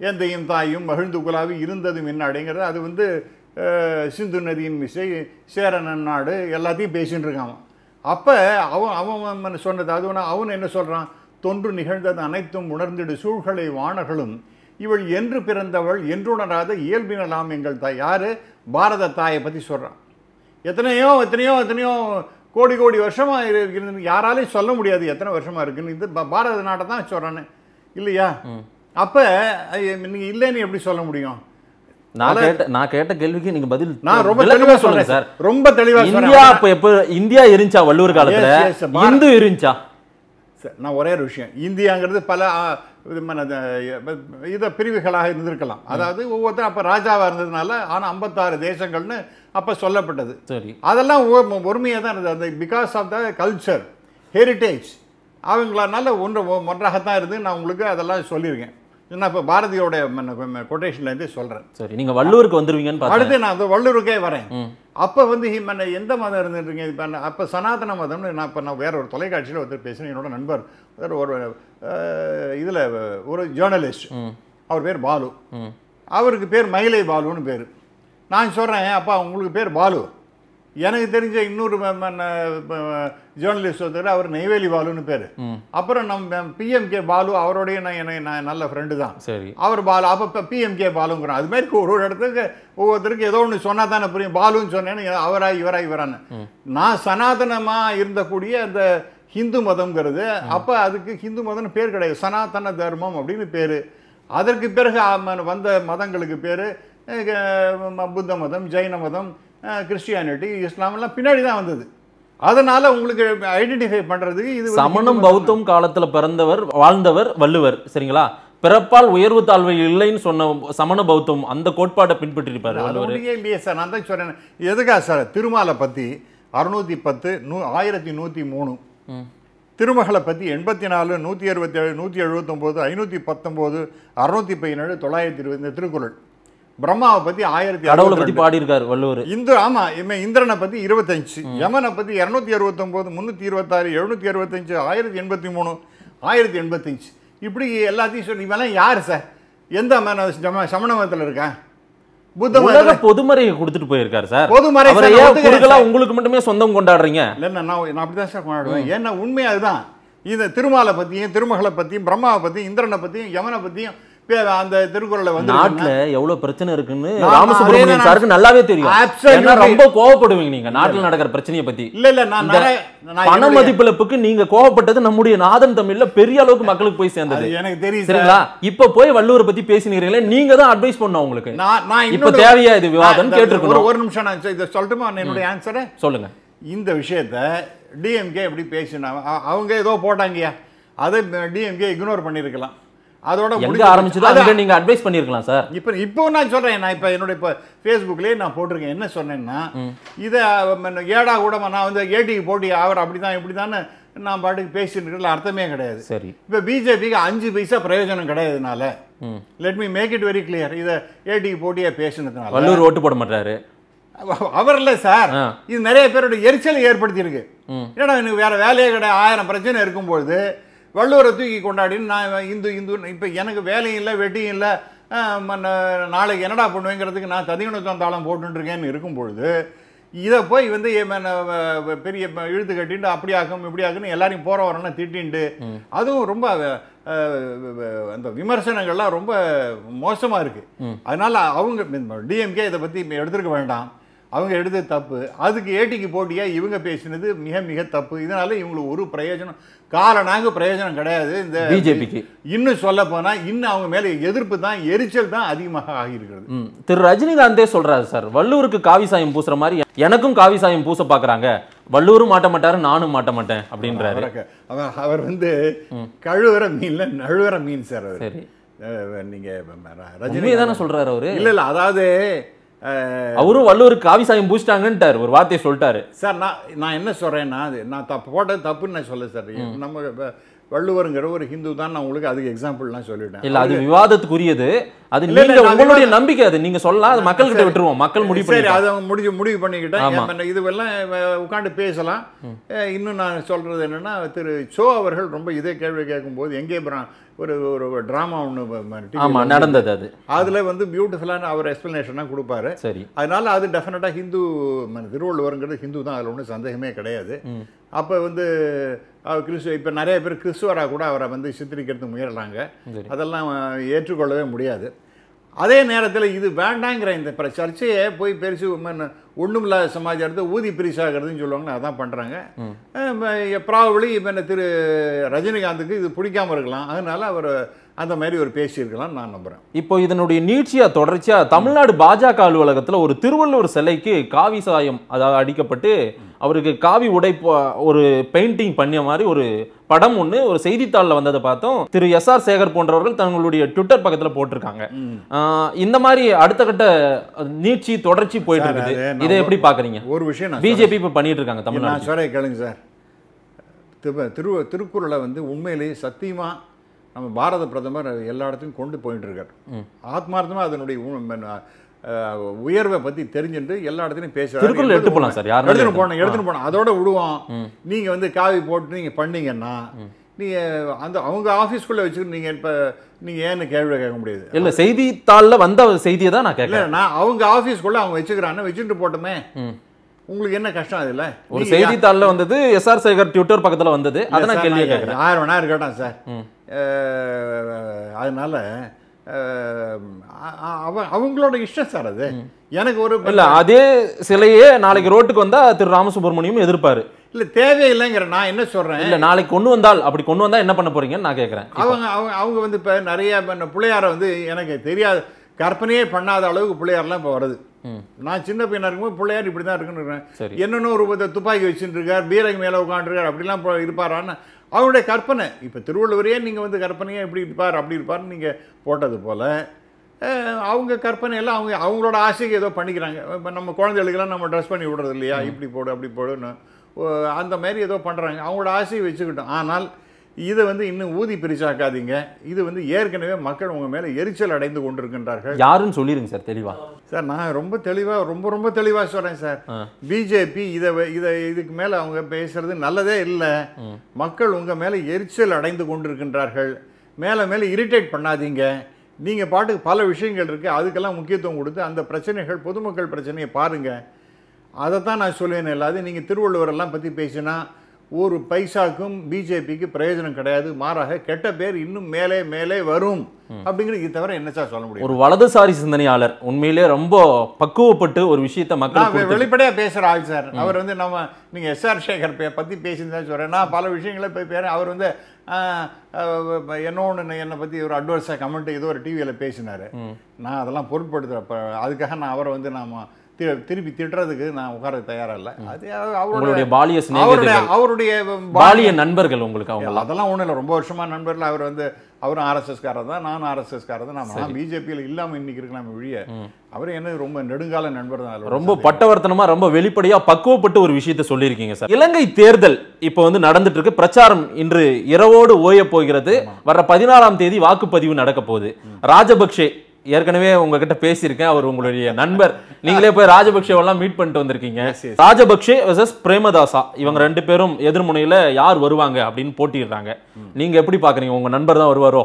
[SPEAKER 3] எந்தையும் தாயும் மகிழ்ந்து குலாவி இருந்ததும் என்னாடுங்கிறது அது வந்து அஹ், சிந்து நதியின் மிசை சேரனன் நாடு எல்லாத்தையும் பேசின்னு இருக்கான் அப்போ அவன் அவன் சொன்னது அது ஒண்ணு, அவன் என்ன சொல்கிறான் தொன்று நிகழ்ந்தது அனைத்தும் உணர்ந்திடு சூழ்களை வாணர்களும் இவள் என்று பிறந்தவள் என்றுணராத இயல்பினலாம் எங்கள் தாய் யாரு பாரத தாயை பற்றி சொல்கிறான் எத்தனையோ எத்தனையோ எத்தனையோ கோடி கோடி வருஷமா இரு- இருந்து யாராலையும் சொல்ல முடியாது எத்தனை வருஷமா இருக்குன்னு இது பா- பாரத நாட்டை தான் சொல்றானே இல்லையா அப்ப ஐய, நீங்க இல்லைன்னு எப்படி சொல்ல முடியும்
[SPEAKER 2] நான் கேட்ட நான் கேட்ட கேள்விக்கு நீங்க பதில்
[SPEAKER 3] நான் ரொம்ப
[SPEAKER 2] விளக்கமா
[SPEAKER 3] தெளிவா
[SPEAKER 2] சொல்லுங்க
[SPEAKER 3] சொல்றேன்
[SPEAKER 2] சார்
[SPEAKER 3] ரொம்ப தெளிவா
[SPEAKER 2] இந்தியா
[SPEAKER 3] சொல்றேன்
[SPEAKER 2] அப்ப எப்ப இந்தியா இருந்துச்சா வள்ளுவர் காலத்துல
[SPEAKER 3] Yes, yes, பாரத்-
[SPEAKER 2] இந்து இருந்துச்சா
[SPEAKER 3] சரி, நான் ஒரே ஒரு விஷயம் இந்தியாங்கிறது பல ஆ, விதமான இத பிரிவுகளாக இருந்திருக்கலாம் அதாவது ஒவ்வொருத்தரும் அப்ப ராஜாவா இருந்ததுனால ஆனா ஐம்பத்தாறு தேசங்கள்னு அப்ப சொல்லப்பட்டது
[SPEAKER 2] சரி
[SPEAKER 3] அதெல்லாம் ஒருமையாக தான் இருந்தது அந்த because of the culture heritage அவங்களால ஒன்று ஒன்றாகத்தான் இருந்து நான் உங்களுக்கு அதெல்லாம் சொல்லியிருக்கேன் நான் இப்போ பாரதியோட கொட்டேஷன்லேருந்தே சொல்கிறேன்
[SPEAKER 2] சரி நீங்க வள்ளுவருக்கு வந்துருவீங்கன்னு பார்த்தேன்
[SPEAKER 3] அடுத்து நான் அந்த வள்ளுவருக்கே வரேன்
[SPEAKER 2] ம்.
[SPEAKER 3] அப்போ வந்து ஹி- மன்ன எந்த மதம் இருந்துருக்கீங்க இப்போ அப்போ சனாதன மதம்னு நான் இப்போ நான் வேற ஒரு தொலைக்காட்சியில் ஒருத்தர் பேசுகிறேன் என்னோட நண்பர் வேற ஒரு இதில் ஒரு ஜேர்னலிஸ்ட் அவர் பேர் பாலு
[SPEAKER 2] ம்.
[SPEAKER 3] அவருக்கு பேர் மயிலை பாலுன்னு பேர் நான் சொல்கிறேன் அப்பா உங்களுக்கு பேர் பாலு எனக்கு தெரிஞ்ச இன்னொரு ஜேர்னலிஸ்ட் ஒருத்தர் அவர் நெய்வேலி பாலுன்னு பேர் அப்புறம் நம்ம பிஎம்கே பாலு அவரோடய நான் எனக்கு நான் நல்ல ஃப்ரெண்டு தான்
[SPEAKER 2] சரி
[SPEAKER 3] அவர் பாலு அப்போ பிஎம்கே பாலுங்கிறோம் அது மாதிரி ஒரு ஒரு இடத்துக்கு ஒவ்வொருத்தருக்கு ஏதோ ஒன்று சொன்னா தானே புரியும் பாலுன்னு சொன்னேன்னு அவரா இவரா இவரான்னு நான் சனாதனமாக இருந்தக்கூடிய அந்த ஹிந்து மதம்ங்கிறது அப்போ அதுக்கு ஹிந்து மதம்னு பேர் கிடையாது சனாதன தர்மம் அப்படின்னு பேர் அதற்கு பிறகு ஆம- வந்த மதங்களுக்கு பேர் புத்த மதம் ஜெயின மதம் கிறிஸ்டியானிட்டி இஸ்லாம் எல்லாம் பின்னாடி தான் வந்தது அதனால உங்களுக்கு ஐடென்டிஃபை பண்றதுக்கு இது வந்து
[SPEAKER 2] சமணம்
[SPEAKER 3] ஹிந்து மதம்.
[SPEAKER 2] பௌத்தம் காலத்துல பிறந்தவர் வாழ்ந்தவர் வள்ளுவர் சரிங்களா பிறப்பால் உயர்வு தாழ்வு இல்லைன்னு சொன்ன சமண பௌத்தம் அந்த கோட்பாட்டை பின்பற்றிருப்பாரு
[SPEAKER 3] அது
[SPEAKER 2] வள்ளுவர்
[SPEAKER 3] ஒண்ணுமே இல்லையே சார் நான் தான் சொல்றேன் எதுக்கா சார் திருமாலை பத்தி அறுநூத்தி பத்து நூ ஆயிரத்தி நூத்தி மூணு திருமகளை பத்தி எண்பத்தி நாலு நூத்தி அறுபத்தி ஏழு நூத்தி எழுபத்தொம்போது ஐநூத்தி பத்தொம்போது அறுநூத்தி பதினேழு தொள்ளாயிரத்தி இருபது இந்த திருக்குறள் பிரம்மாவை பத்தி ஆயிரத்தி
[SPEAKER 2] கடவுளை பத்தி பாடியிருக்காரு வள்ளுவர்
[SPEAKER 3] இந்து ஆமா இவன் இந்திரனை பத்தி இருபத்தஞ்சு யமனை பத்தி இருநூத்தி அறுபத்தொம்போது முந்நூற்றி இருபத்தாறு எழுநூத்தி அறுபத்தஞ்சு ஆயிரத்தி எண்பத்தி மூணு ஆயிரத்தி எண்பத்தஞ்சு இப்படி எல்லாத்தையும் சொல்லி இவெல்லாம் யார் சார் எந்த மன சம- சமண மதத்தில் இருக்கேன் புத்த
[SPEAKER 2] உலக
[SPEAKER 3] மதத்தில்
[SPEAKER 2] பொதுமறையை கொடுத்துட்டு போயிருக்காரு சார்
[SPEAKER 3] பொதுமறை
[SPEAKER 2] அவரை
[SPEAKER 3] சார்,
[SPEAKER 2] ஏன்
[SPEAKER 3] ஒத்துக்கிறேன்
[SPEAKER 2] குறுகலா
[SPEAKER 3] சார்.
[SPEAKER 2] உங்களுக்கு மட்டுமே சொந்தம் கொண்டாடுறீங்க
[SPEAKER 3] இல்லைன்னா நான் நான் அப்படி தான் சார் கொண்டாடுவேன் ஏன்னா உண்மை அதுதான் இந்த திருமாலை பற்றியும் திருமகளை பற்றியும் பிரம்மாவை பற்றியும் இந்திரனை பற்றியும் யமனை பற்றியும் அந்த திருக்குறளை வந்து
[SPEAKER 2] நாட்டுல எவ்வளவு பிரச்சனை இருக்குன்னு
[SPEAKER 3] நான் அதே
[SPEAKER 2] ராமசுப்ரமணியன்
[SPEAKER 3] தான்
[SPEAKER 2] சாருக்கு நல்லாவே தெரியும்
[SPEAKER 3] Absolutely.
[SPEAKER 2] ஏன்னா ரொம்ப கோவப்படுவீங்க நீங்க நாட்டுல நடக்கிற பிரச்சனையை பத்தி
[SPEAKER 3] இல்ல இல்ல நான்
[SPEAKER 2] இந்த
[SPEAKER 3] நிறைய நான்
[SPEAKER 2] பண
[SPEAKER 3] என்னுடைய-
[SPEAKER 2] மதிப்பிழப்புக்கு நீங்க கோவப்பட்டது நம்முடைய நாதன் தமிழ்ல பெரிய அளவுக்கு மக்களுக்கு போய் சேர்ந்தது
[SPEAKER 3] அது எனக்கு தெரியும்
[SPEAKER 2] சரிங்களா இப்ப போய் வள்ளுவரை பத்தி பேசினீங்களே நீங்க தான் அட்வைஸ் பண்ணோம் உங்களுக்கு
[SPEAKER 3] நான் நான்
[SPEAKER 2] இப்ப
[SPEAKER 3] இன்னொரு-
[SPEAKER 2] தேவையா இது விவாதம்
[SPEAKER 3] நான் இந்த-
[SPEAKER 2] கேட்டிருக்கணும்.
[SPEAKER 3] ஒரு ஒரு நிமிஷம் நான் இதை சொல்லட்டுமா என்னுடைய ஆன்சரை
[SPEAKER 2] சொல்லுங்க
[SPEAKER 3] இந்த விஷயத்த டிஎம்கே எப்படி பேசினா அ- அவங்க ஏதோ போட்டாங்கயா அதை டிஎம்கே இக்னோர் பண்ணியிருக்கலாம் அதோட
[SPEAKER 2] எங்க
[SPEAKER 3] முடிஞ்சு-
[SPEAKER 2] ஆரம்பிச்சதோ
[SPEAKER 3] அதான்.
[SPEAKER 2] அங்க நீங்க அட்வைஸ் பண்ணிருக்கலாம் சார்
[SPEAKER 3] இப்போ இப்போ நான் சொல்றேன் நான் இப்போ என்னுடைய இப்போ ஃபேஸ்புக்லேயே நான் போட்டிருக்கேன் என்ன சொன்னேன்னா இதை ம- ஏடா கூட நான் வந்து ஏடிக்கு போட்டி அவர் அப்படி தான் இப்படி தானே நான் பாட்டுக்கு பேசிட்டு இருக்கிறதுல அர்த்தமே கிடையாது
[SPEAKER 2] சரி
[SPEAKER 3] இப்போ பிஜேபிக்கு அஞ்சு பைசா பிரயோஜனம் கிடையாதுனால let me make it very clear இதை ஏடிக்கு போட்டியாக பேசினதுனால
[SPEAKER 2] வள்ளுவர் ஓட்டு போட மாட்டாரு
[SPEAKER 3] அவர் இல்ல சார்
[SPEAKER 2] ஆ.
[SPEAKER 3] இது நிறைய பேரோட எரிச்சலை ஏற்படுத்தியிருக்கு ஏன்னா எனக்கு வேற வேலையே கிடையாது ஆயிரம் பிரச்சனை இருக்கும்பொழுது வள்ளுவரை தூக்கி கொண்டாடின்னு நான் இந்து இந்து இப்போ எனக்கு வேலையும் இல்லை வெட்டியும் இல்லை நாளைக்கு என்னடா பண்ணுவேங்கிறதுக்கு நான் ததிகுணத்தம் தாளம் போட்டுருக்கேன்னு இருக்கும் பொழுது இதை போய் வந்து என் மேல, வ- வ- பெரிய ப- இழுத்து கட்டிட்டு அப்படி ஆக்கும் இப்படி ஆக்குன்னு எல்லாரையும் போற வரணும் திட்டின்ட்டு அதுவும் ரொம்ப அஹ், வ- வ- அந்த விமர்சனங்கள்லாம் ரொம்ப மோசமா இருக்கு அதனால அவங்க டிஎம்கே இதை பத்தி எடுத்துருக்க வேண்டாம் அவங்க எடுத்தது தப்பு அதுக்கு ஏடிக்கு போட்டியா இவங்க பேசினது மிக மிக தப்பு இதனால இவங்களுக்கு ஒரு பிரயோஜனம் காலனாக பிரயோஜனம் கிடையாது இந்த
[SPEAKER 2] பிஜேபிக்கு
[SPEAKER 3] இன்னும் சொல்ல போனா இன்னும் அவங்க மேல எதிர்ப்பு தான் எரிச்சல் தான் அதிகமாக ஆகியிருக்கிறது
[SPEAKER 2] ம். திரு ரஜினிகாந்தே சொல்றாரு சார் வள்ளுவருக்கு காவி சாயம் பூசுற மாதிரி எனக்கும் காவி சாயம் பூச பாக்குறாங்க வள்ளுவரும் மாட்ட மாட்டாரு நானும் மாட்ட மாட்டேன் அப்படின்றாரு
[SPEAKER 3] அவருக்கு- அவர் அவர் வந்து கழுவுற மீன்ல நழுவுற மீன் சார் அவர்
[SPEAKER 2] சரி
[SPEAKER 3] அஹ் நீங்க
[SPEAKER 2] உண்மையை
[SPEAKER 3] ரஜினி
[SPEAKER 2] தானே சொல்றாரு அவரு
[SPEAKER 3] இல்ல இல்ல அதாவது அஹ்,
[SPEAKER 2] அவரும் வள்ளுவருக்கு காவி சாயம் பூசிட்டாங்கன்ட்டாரு ஒரு வார்த்தையை சொல்லிட்டாரு
[SPEAKER 3] சார் நான் நான் என்ன சொல்றேன்னா அது நான் தப்பு போட்டது தப்புன்னு நான் சொல்ல சார் நம்ம வ- வள்ளுவருங்கிற ஒரு ஹிந்து தான் நான் உங்களுக்கு அதுக்கு எக்ஸாம்பிள் நான் சொல்லிட்டேன்
[SPEAKER 2] இல்ல அது விவாதத்துக்குரியது அது
[SPEAKER 3] இல்ல, இல்ல,
[SPEAKER 2] நீங்க
[SPEAKER 3] நான்
[SPEAKER 2] உங்களுடைய நம்பிக்கை அது நீங்க சொல்லலாம் அது மக்கள் கிட்ட விட்டுருவோம் மக்கள் முடிவு
[SPEAKER 3] சரி
[SPEAKER 2] பண்ணி
[SPEAKER 3] அதை அவங்க முடிஞ்சு முடிவு பண்ணிக்கிட்டேன்
[SPEAKER 2] ஆமா.
[SPEAKER 3] ஏன் இதுவெல்லாம் உட்காந்து பேசலாம் அஹ் இன்னும் நான் சொல்றது என்னன்னா திரு சோ அவர்கள் ரொம்ப இதே கேள்வி கேட்கும்போது எங்கே பிரா ஒரு ஒரு ட்ராமா ஒன்று
[SPEAKER 2] ஆமா நடந்தது அது
[SPEAKER 3] அதில் வந்து பியூட்டிஃபுல்லான அவர் எக்ஸ்ப்ளனேஷனாக கொடுப்பாரு
[SPEAKER 2] சரி
[SPEAKER 3] அதனால அது டெஃபினட்டாக ஹிந்து ம, திருவள்ளுவருங்கிறது ஹிந்து தான் அதில் ஒன்றும் சந்தேகமே கிடையாது அப்போ வந்து அவர் கிறிஸ்துவ இப்போ நிறைய பேர் கிறிஸ்துவராக கூட அவரை வந்து சித்தரிக்கிறதுக்கு முயல்றாங்க
[SPEAKER 2] சரி.
[SPEAKER 3] அதெல்லாம் அஹ், ஏற்றுக்கொள்ளவே முடியாது அதே நேரத்தில் இது வேண்டாங்கிற இந்த பிர சர்ச்சையை போய் பெருசு ஒன்றும் இல்லாத சமாச்சாரத்தை ஊதி பிரிசாகிறதுன்னு சொல்லுவாங்க அதான் பண்ணுறாங்க ப்ராபபிளி இப்போ இந்த திரு ரஜினிகாந்துக்கு இது பிடிக்காம இருக்கலாம் அதனால அவர் அந்த மாதிரி ஒரு பேசியிருக்கலாம் நான் நம்புகிறேன்
[SPEAKER 2] இப்போ இதனுடைய நீட்சியா தொடர்ச்சியா தமிழ்நாடு பாஜக அலுவலகத்துல ஒரு திருவள்ளுவர் சிலைக்கு காவி சாயம் அதாவது அடிக்கப்பட்டு அவருக்கு காவி உடை போ- ஒரு பெயிண்டிங் பண்ணிய மாதிரி ஒரு படம் ஒண்ணு ஒரு செய்தித்தாளில் வந்ததை பார்த்தோம் திரு எஸ் ஆர் சேகர் போன்றவர்கள் தங்களுடைய ட்விட்டர் பக்கத்துல போட்டிருக்காங்க ஆஹ் இந்த மாதிரி அடுத்த கட்ட நீட்சி தொடர்ச்சி போயிட்டு
[SPEAKER 3] சார்,
[SPEAKER 2] இருக்குது
[SPEAKER 3] அது நான்
[SPEAKER 2] இதை எப்படி பாக்குறீங்க
[SPEAKER 3] ஒரு விஷயம் நான்
[SPEAKER 2] பிஜேபி இப்ப பண்ணிட்டு இருக்காங்க
[SPEAKER 3] நான்
[SPEAKER 2] தமிழ்நாடு
[SPEAKER 3] சொல்கிறேன் கேளுங்க சார் திரு திரு திருக்குறளை வந்து உண்மையிலேயே சத்தியமாக நம்ம பாரத பிரதமர் எல்லா இடத்துலையும் கொண்டு போயிட்டு இருக்கார் ஆத்மார்த்தமாக அதனுடைய உ- ம- அஹ், உயர்வை பற்றி தெரிஞ்சுட்டு எல்லா இடத்துலையும் பேசுறாரு
[SPEAKER 2] திருக்குறள்
[SPEAKER 3] என்பது
[SPEAKER 2] எடுத்து போலாம்
[SPEAKER 3] உண்மை.
[SPEAKER 2] சார், யாருனாலும்
[SPEAKER 3] எடுத்துட்டு
[SPEAKER 2] எடுத்து
[SPEAKER 3] போனோம் எடுத்துட்டு போனோம் அதோட விடுவோம் நீங்க வந்து காவி போட்டு நீங்க பண்ணீங்கன்னா நீங்க அந்த அவங்க ஆஃபீஸ்க்குள்ளே வச்சுக்கிட்டு நீங்க இப்ப நீங்க ஏன்னு கேள்வி கேட்க முடியாது
[SPEAKER 2] இல்ல செய்தித்தாள்ல வந்த செய்தியை தான் நான்
[SPEAKER 3] இல்ல
[SPEAKER 2] கேட்கறேன்
[SPEAKER 3] நான் அவங்க ஆஃபீஸ்க்குள்ளே அவங்க வச்சுக்கிறான்னு வச்சுட்டு போட்டோமே உங்களுக்கு என்ன கஷ்டம் அதுல
[SPEAKER 2] ஒரு
[SPEAKER 3] நீங்க
[SPEAKER 2] செய்தித்தாள்ல வந்தது எஸ் ஆர் சேகர் ட்விட்டர் பக்கத்துல வந்தது அதை நான்
[SPEAKER 3] சார்,
[SPEAKER 2] கேள்வியை
[SPEAKER 3] நான்
[SPEAKER 2] கேட்கறேன்
[SPEAKER 3] ஆயிரம் வேணா இருக்கட்டும் சார் அஹ், அதனால அஹ், அ- அவ- அவங்களோட இஷ்டம் சார் அது எனக்கு ஒரு
[SPEAKER 2] இல்ல அதே சிலையே நாளைக்கு ரோட்டுக்கு வந்தா திரு ராமசுப்ரமணியம் எதிர்ப்பாரு
[SPEAKER 3] இல்ல தேவையில்லைங்கிற நான் என்ன சொல்றேன்
[SPEAKER 2] இல்ல நாளைக்கு கொண்டு வந்தால் அப்படி கொண்டு வந்தா என்ன பண்ண போறீங்கன்னு நான் கேக்குறேன்
[SPEAKER 3] அவங்க அவங்க அவங்க வந்து இப்போ நிறைய இப்ப பிள்ளையாரை வந்து எனக்கு தெரியாத கற்பனையே பண்ணாத அளவுக்கு பிள்ளையார்லாம் இப்போ வருது நான் சின்ன பையனா இருக்கும்போது பிள்ளையார் இப்படி தான் இருக்குன்னு
[SPEAKER 2] சரி.
[SPEAKER 3] இருக்கேன் என்னென்ன ஒரு வித துப்பாக்கி வச்சுட்டு இருக்கார் பீரங்கி மேலே உட்காந்துருக்கார் அப்படிலாம் இப்போ இருப்பாரான்னு அவருடைய கற்பனை இப்போ திருவள்ளுவரையே நீங்கள் வந்து கற்பனையே இப்படி இருப்பார் அப்படி இருப்பார்னு நீங்கள் போட்டது போல் அவங்க கற்பனையெல்லாம் அவங்க அவங்களோட ஆசைக்கு ஏதோ பண்ணிக்கிறாங்க இப்போ நம்ம குழந்தைகளுக்கெல்லாம் நம்ம ட்ரெஸ் பண்ணி விடுறது இல்லையா இப்படி போடு அப்படி போடுன்னு ஓ, அந்த மாதிரி ஏதோ பண்ணுறாங்க அவங்களோட ஆசையை வச்சுக்கிட்டோம் ஆனால் இதை வந்து இன்னும் ஊதி பிரிச்சாக்காதீங்க இது வந்து ஏற்கனவே மக்கள் உங்கள் மேலே எரிச்சல் அடைந்து கொண்டிருக்கின்றார்கள்
[SPEAKER 2] யாருன்னு சொல்லிருங்க சார் தெளிவா
[SPEAKER 3] சார் நான் ரொம்ப தெளிவாக ரொம்ப ரொம்ப தெளிவாக சொல்கிறேன் சார் பிஜேபி இதை வ- இதை இதுக்கு மேலே அவங்க பேசுறது நல்லதே இல்லை மக்கள் உங்கள் மேலே எரிச்சல் அடைந்து கொண்டிருக்கின்றார்கள் மேலே மேலே இரிட்டேட் பண்ணாதீங்க நீங்கள் பாட்டுக்கு பல விஷயங்கள் இருக்குது அதுக்கெல்லாம் முக்கியத்துவம் கொடுத்து அந்த பிரச்சனைகள் பொதுமக்கள் பிரச்சனையை பாருங்கள் அதை தான் நான் சொல்லுவேன் இல்லாது நீங்கள் திருவள்ளுவரெல்லாம் பற்றி பேசினா ஒரு பைசாக்கும் பிஜேபிக்கு பிரயோஜனம் கிடையாது மாறாக கெட்ட பேர் இன்னும் மேலே மேலே வரும் அப்படிங்கிறது இது தவிர என்ன சார் சொல்ல முடியும்
[SPEAKER 2] ஒரு வலதுசாரி சிந்தனையாளர் உண்மையிலே ரொம்ப பக்குவப்பட்டு ஒரு விஷயத்த
[SPEAKER 3] நான்
[SPEAKER 2] மக்களுக்கு
[SPEAKER 3] வெ-
[SPEAKER 2] கொடுத்து-
[SPEAKER 3] வெளிப்படையா பேசுற ஆள் சார் அவர் வந்து நம்ம நீங்க எஸ்ஆர் சேகர் பே பத்தி பேசியிருந்தா சொல்றேன் நான் பல விஷயங்களை போய் பேரேன் அவர் வந்து ஆஹ், ஆஹ், என்ன ஒன்று என்னை பத்தி ஒரு அட்வர்ஸாக கமெண்ட் ஏதோ ஒரு டிவியில் பேசினாரு நான் அதெல்லாம் பொருட்படுத்துகிறப்ப அதுக்காக நான் அவரை வந்து நாம தி- திருப்பி திட்டுறதுக்கு நான் உட்கார தயாரா இல்லை அது அவருடைய
[SPEAKER 2] உங்களுடைய பாலிய
[SPEAKER 3] அவருடைய
[SPEAKER 2] சிநேகிதர்கள்
[SPEAKER 3] அவருடைய
[SPEAKER 2] பாலிய நண்பர்கள் உங்களுக்கு அவங்க
[SPEAKER 3] அதெல்லாம் ஒன்றும் இல்லை ரொம்ப வருஷமா நண்பர்கள் அவர் வந்து அவரும் ஆர்எஸ்எஸ்காரர் தான் நானும் ஆர்எஸ்எஸ்காரர் தான் நான் பிஜேபியில் இல்லாமல் இன்னைக்கு இருக்கலாம் ஒழிய அவர் என்ன ரொம்ப நெடுங்கால நண்பர் தான் அதுல
[SPEAKER 2] ரொம்ப பட்டவர்த்தனமா ரொம்ப வெளிப்படையா பக்குவப்பட்டு ஒரு விஷயத்தை சொல்லியிருக்கீங்க சார் இலங்கை தேர்தல் இப்போ வந்து நடந்துட்டு இருக்கு பிரச்சாரம் இன்று இரவோடு ஓய போகிறது வர்ற பதினாறாம் தேதி வாக்குப்பதிவு நடக்க போகுது ராஜபக்ஷே ஏற்கனவே உங்ககிட்ட பேசியிருக்கேன் அவர் உங்களுடைய நண்பர் நீங்களே போய் ராஜபக்ஷேவெல்லாம் மீட் பண்ணிட்டு வந்திருக்கீங்க ராஜபக்ஷே வர்சஸ் பிரேமதாசா இவங்க ரெண்டு பேரும் எதிர்முனையில யார் வருவாங்க அப்படின்னு போட்டிடுறாங்க நீங்க எப்படி பாக்குறீங்க உங்க நண்பர் தான் வருவாரோ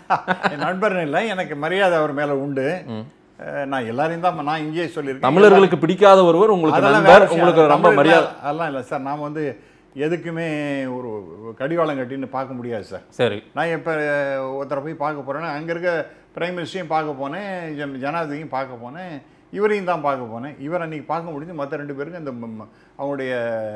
[SPEAKER 3] என் நண்பர்னு இல்லை எனக்கு மரியாதை அவர் மேல உண்டு அஹ், நான் எல்லாரையும் தான் நான் இங்கேயே சொல்லியிருக்கேன்
[SPEAKER 2] தமிழர்களுக்கு பிடிக்காத ஒருவர் உங்களுக்கு
[SPEAKER 3] அதெல்லாம் வேற
[SPEAKER 2] நண்பர்
[SPEAKER 3] விஷயம்.
[SPEAKER 2] உங்களுக்கு
[SPEAKER 3] அது
[SPEAKER 2] ரொம்ப
[SPEAKER 3] தமிழ்ல
[SPEAKER 2] மரியாதை
[SPEAKER 3] அதெல்லாம் இல்லை சார் நாம் வந்து எதுக்குமே ஒரு கடிவாளம் கட்டின்னு பார்க்க முடியாது சார்
[SPEAKER 2] சரி
[SPEAKER 3] நான் இப்போ ஒருத்தரை போய் பார்க்க போகிறேன்னா அங்கே இருக்க பிரைம் மினிஸ்டரையும் பார்க்க போனேன் ஜன- ஜனாதிபதியும் பார்க்க போனேன் இவரையும் தான் பார்க்க போனேன் இவர் அன்றைக்கி பார்க்க முடிஞ்சு மற்ற ரெண்டு பேருக்கு இந்த ம- ம- அவங்களுடைய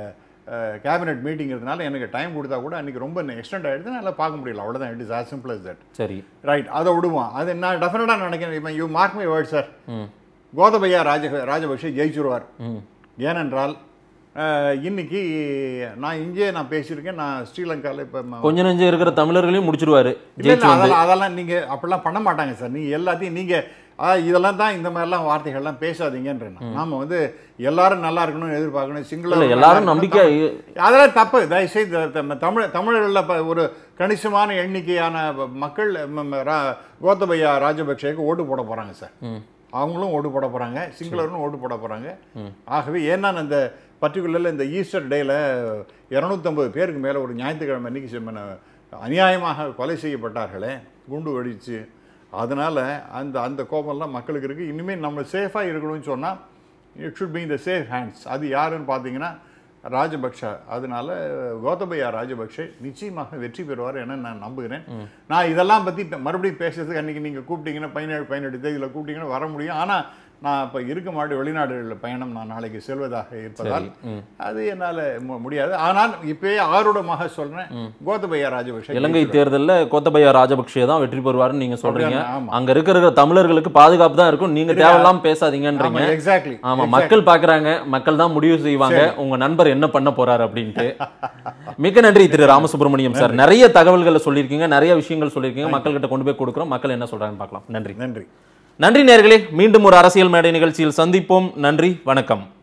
[SPEAKER 3] கேபினெட் மீட்டிங்கிறதுனால எனக்கு டைம் கொடுத்தா கூட அன்றைக்கி ரொம்ப எக்ஸ்டெண்ட் ஆகிடுது என்னால் பார்க்க முடியல அவ்வளோதான் it is as simple as that
[SPEAKER 2] சரி
[SPEAKER 3] ரைட் அதை விடுவோம் அது நான் டெஃபினட்டாக நினைக்கிறேன் இப்போ you mark my word sir
[SPEAKER 2] hmm
[SPEAKER 3] Gotabaya ராஜ ராஜபக்ஷே ஜெயிச்சிருவார்
[SPEAKER 2] ம்
[SPEAKER 3] ஏனென்றால் அஹ், இன்னைக்கு நான் இங்கே நான் பேசியிருக்கேன் நான் ஸ்ரீலங்காவில் இப்போ
[SPEAKER 2] கொஞ்ச நெஞ்சம் இருக்கிற தமிழர்களையும் முடிச்சிருவாரு
[SPEAKER 3] இல்ல,
[SPEAKER 2] ஜெயிச்சு
[SPEAKER 3] இல்ல,
[SPEAKER 2] வந்து
[SPEAKER 3] அதெல்லாம் அதெல்லாம் நீங்க அப்படிலாம் பண்ண மாட்டாங்க சார் நீங்க எல்லாத்தையும் நீங்க ஆ, இதெல்லாம் தான் இந்த மாதிரிலாம் வார்த்தைகள்லாம் பேசாதீங்கன்றேன் நான். நாம வந்து எல்லாரும் நல்லா இருக்கணும்னு எதிர்பார்க்கணும் சிங்கள
[SPEAKER 2] இல்ல எல்லாரும் நம்பிக்கை
[SPEAKER 3] அதெல்லாம் தப்பு தயவுசெய்து த- தமிழ் தமிழர்களில் இப்போ ஒரு கணிசமான எண்ணிக்கையான மக்கள் ம- ம- ரா- கோத்தபையா ராஜபக்சேக்கு ஓட்டு போட போறாங்க சார் அவங்களும் ஓட்டு போட போறாங்க சிங்களரும் ஓட்டு போட போறாங்க ஆகவே ஏன்னா அந்த பர்டிகுலரில் இந்த ஈஸ்டர் டேல இரநூத்தம்பது பேருக்கு மேலே ஒரு ஞாயிற்றுக்கிழமை அன்னைக்கு செம்ம- அநியாயமாக கொலை செய்யப்பட்டார்களே குண்டு வெடிச்சு அதனால அந்த அந்த கோபம்லாம் மக்களுக்கு இருக்கு இனிமேல் நம்ம சேஃபாக இருக்கணும்னு சொன்னால் இட் ஷுட் பி இந்த சேஃப் ஹேண்ட்ஸ் அது யாருன்னு பார்த்தீங்கன்னா ராஜபக்ஷ அதனால கோத்தபயா ராஜபக்ஷே நிச்சயமாக வெற்றி பெறுவார் என நான் நம்புகிறேன் நான் இதெல்லாம் பற்றி மறுபடியும் பேசுறதுக்கு அன்றைக்கி நீங்கள் கூப்பிட்டீங்கன்னா பதினேழு பதினெட்டு தேதியில் கூப்பிட்டீங்கன்னா வர முடியும் ஆனால் நான் இப்போ இருக்க மாட்டேன் வெளிநாடுகளில் பயணம் நான் நாளைக்கு செல்வதாக இருப்பதால் அது என்னால் முடியாது ஆனால் இப்பயே ஆரூடமாக சொல்றேன் கோத்தபயா ராஜபக்ஷ
[SPEAKER 2] இலங்கை தேர்தல்ல கோத்தபயா ராஜபக்ஷே தான் வெற்றி பெறுவாருன்னு நீங்க சொல்றீங்க
[SPEAKER 3] அப்படியா? ஆமா.
[SPEAKER 2] அங்க இருக்கிற தமிழர்களுக்கு பாதுகாப்பு தான் இருக்கும் நீங்க தேவையில்லாம பேசாதீங்கன்றீங்க
[SPEAKER 3] எக்ஸாக்ட்லி
[SPEAKER 2] ஆமா மக்கள் பாக்குறாங்க மக்கள் தான் முடிவு செய்வாங்க உங்க நண்பர் என்ன பண்ண போறாரு அப்படின்ட்டு மிக்க நன்றி திரு ராமசுப்ரமணியம் சார் நிறைய தகவல்களை சொல்லியிருக்கீங்க நிறைய விஷயங்கள் சொல்லியிருக்கீங்க மக்கள்கிட்ட கொண்டு போய் கொடுக்குறோம் மக்கள் என்ன சொல்றாங்கன்னு பார்க்கலாம் நன்றி
[SPEAKER 3] நன்றி
[SPEAKER 2] நன்றி நேர்களே மீண்டும் ஒரு அரசியல் மேடை நிகழ்ச்சியில் சந்திப்போம் நன்றி வணக்கம்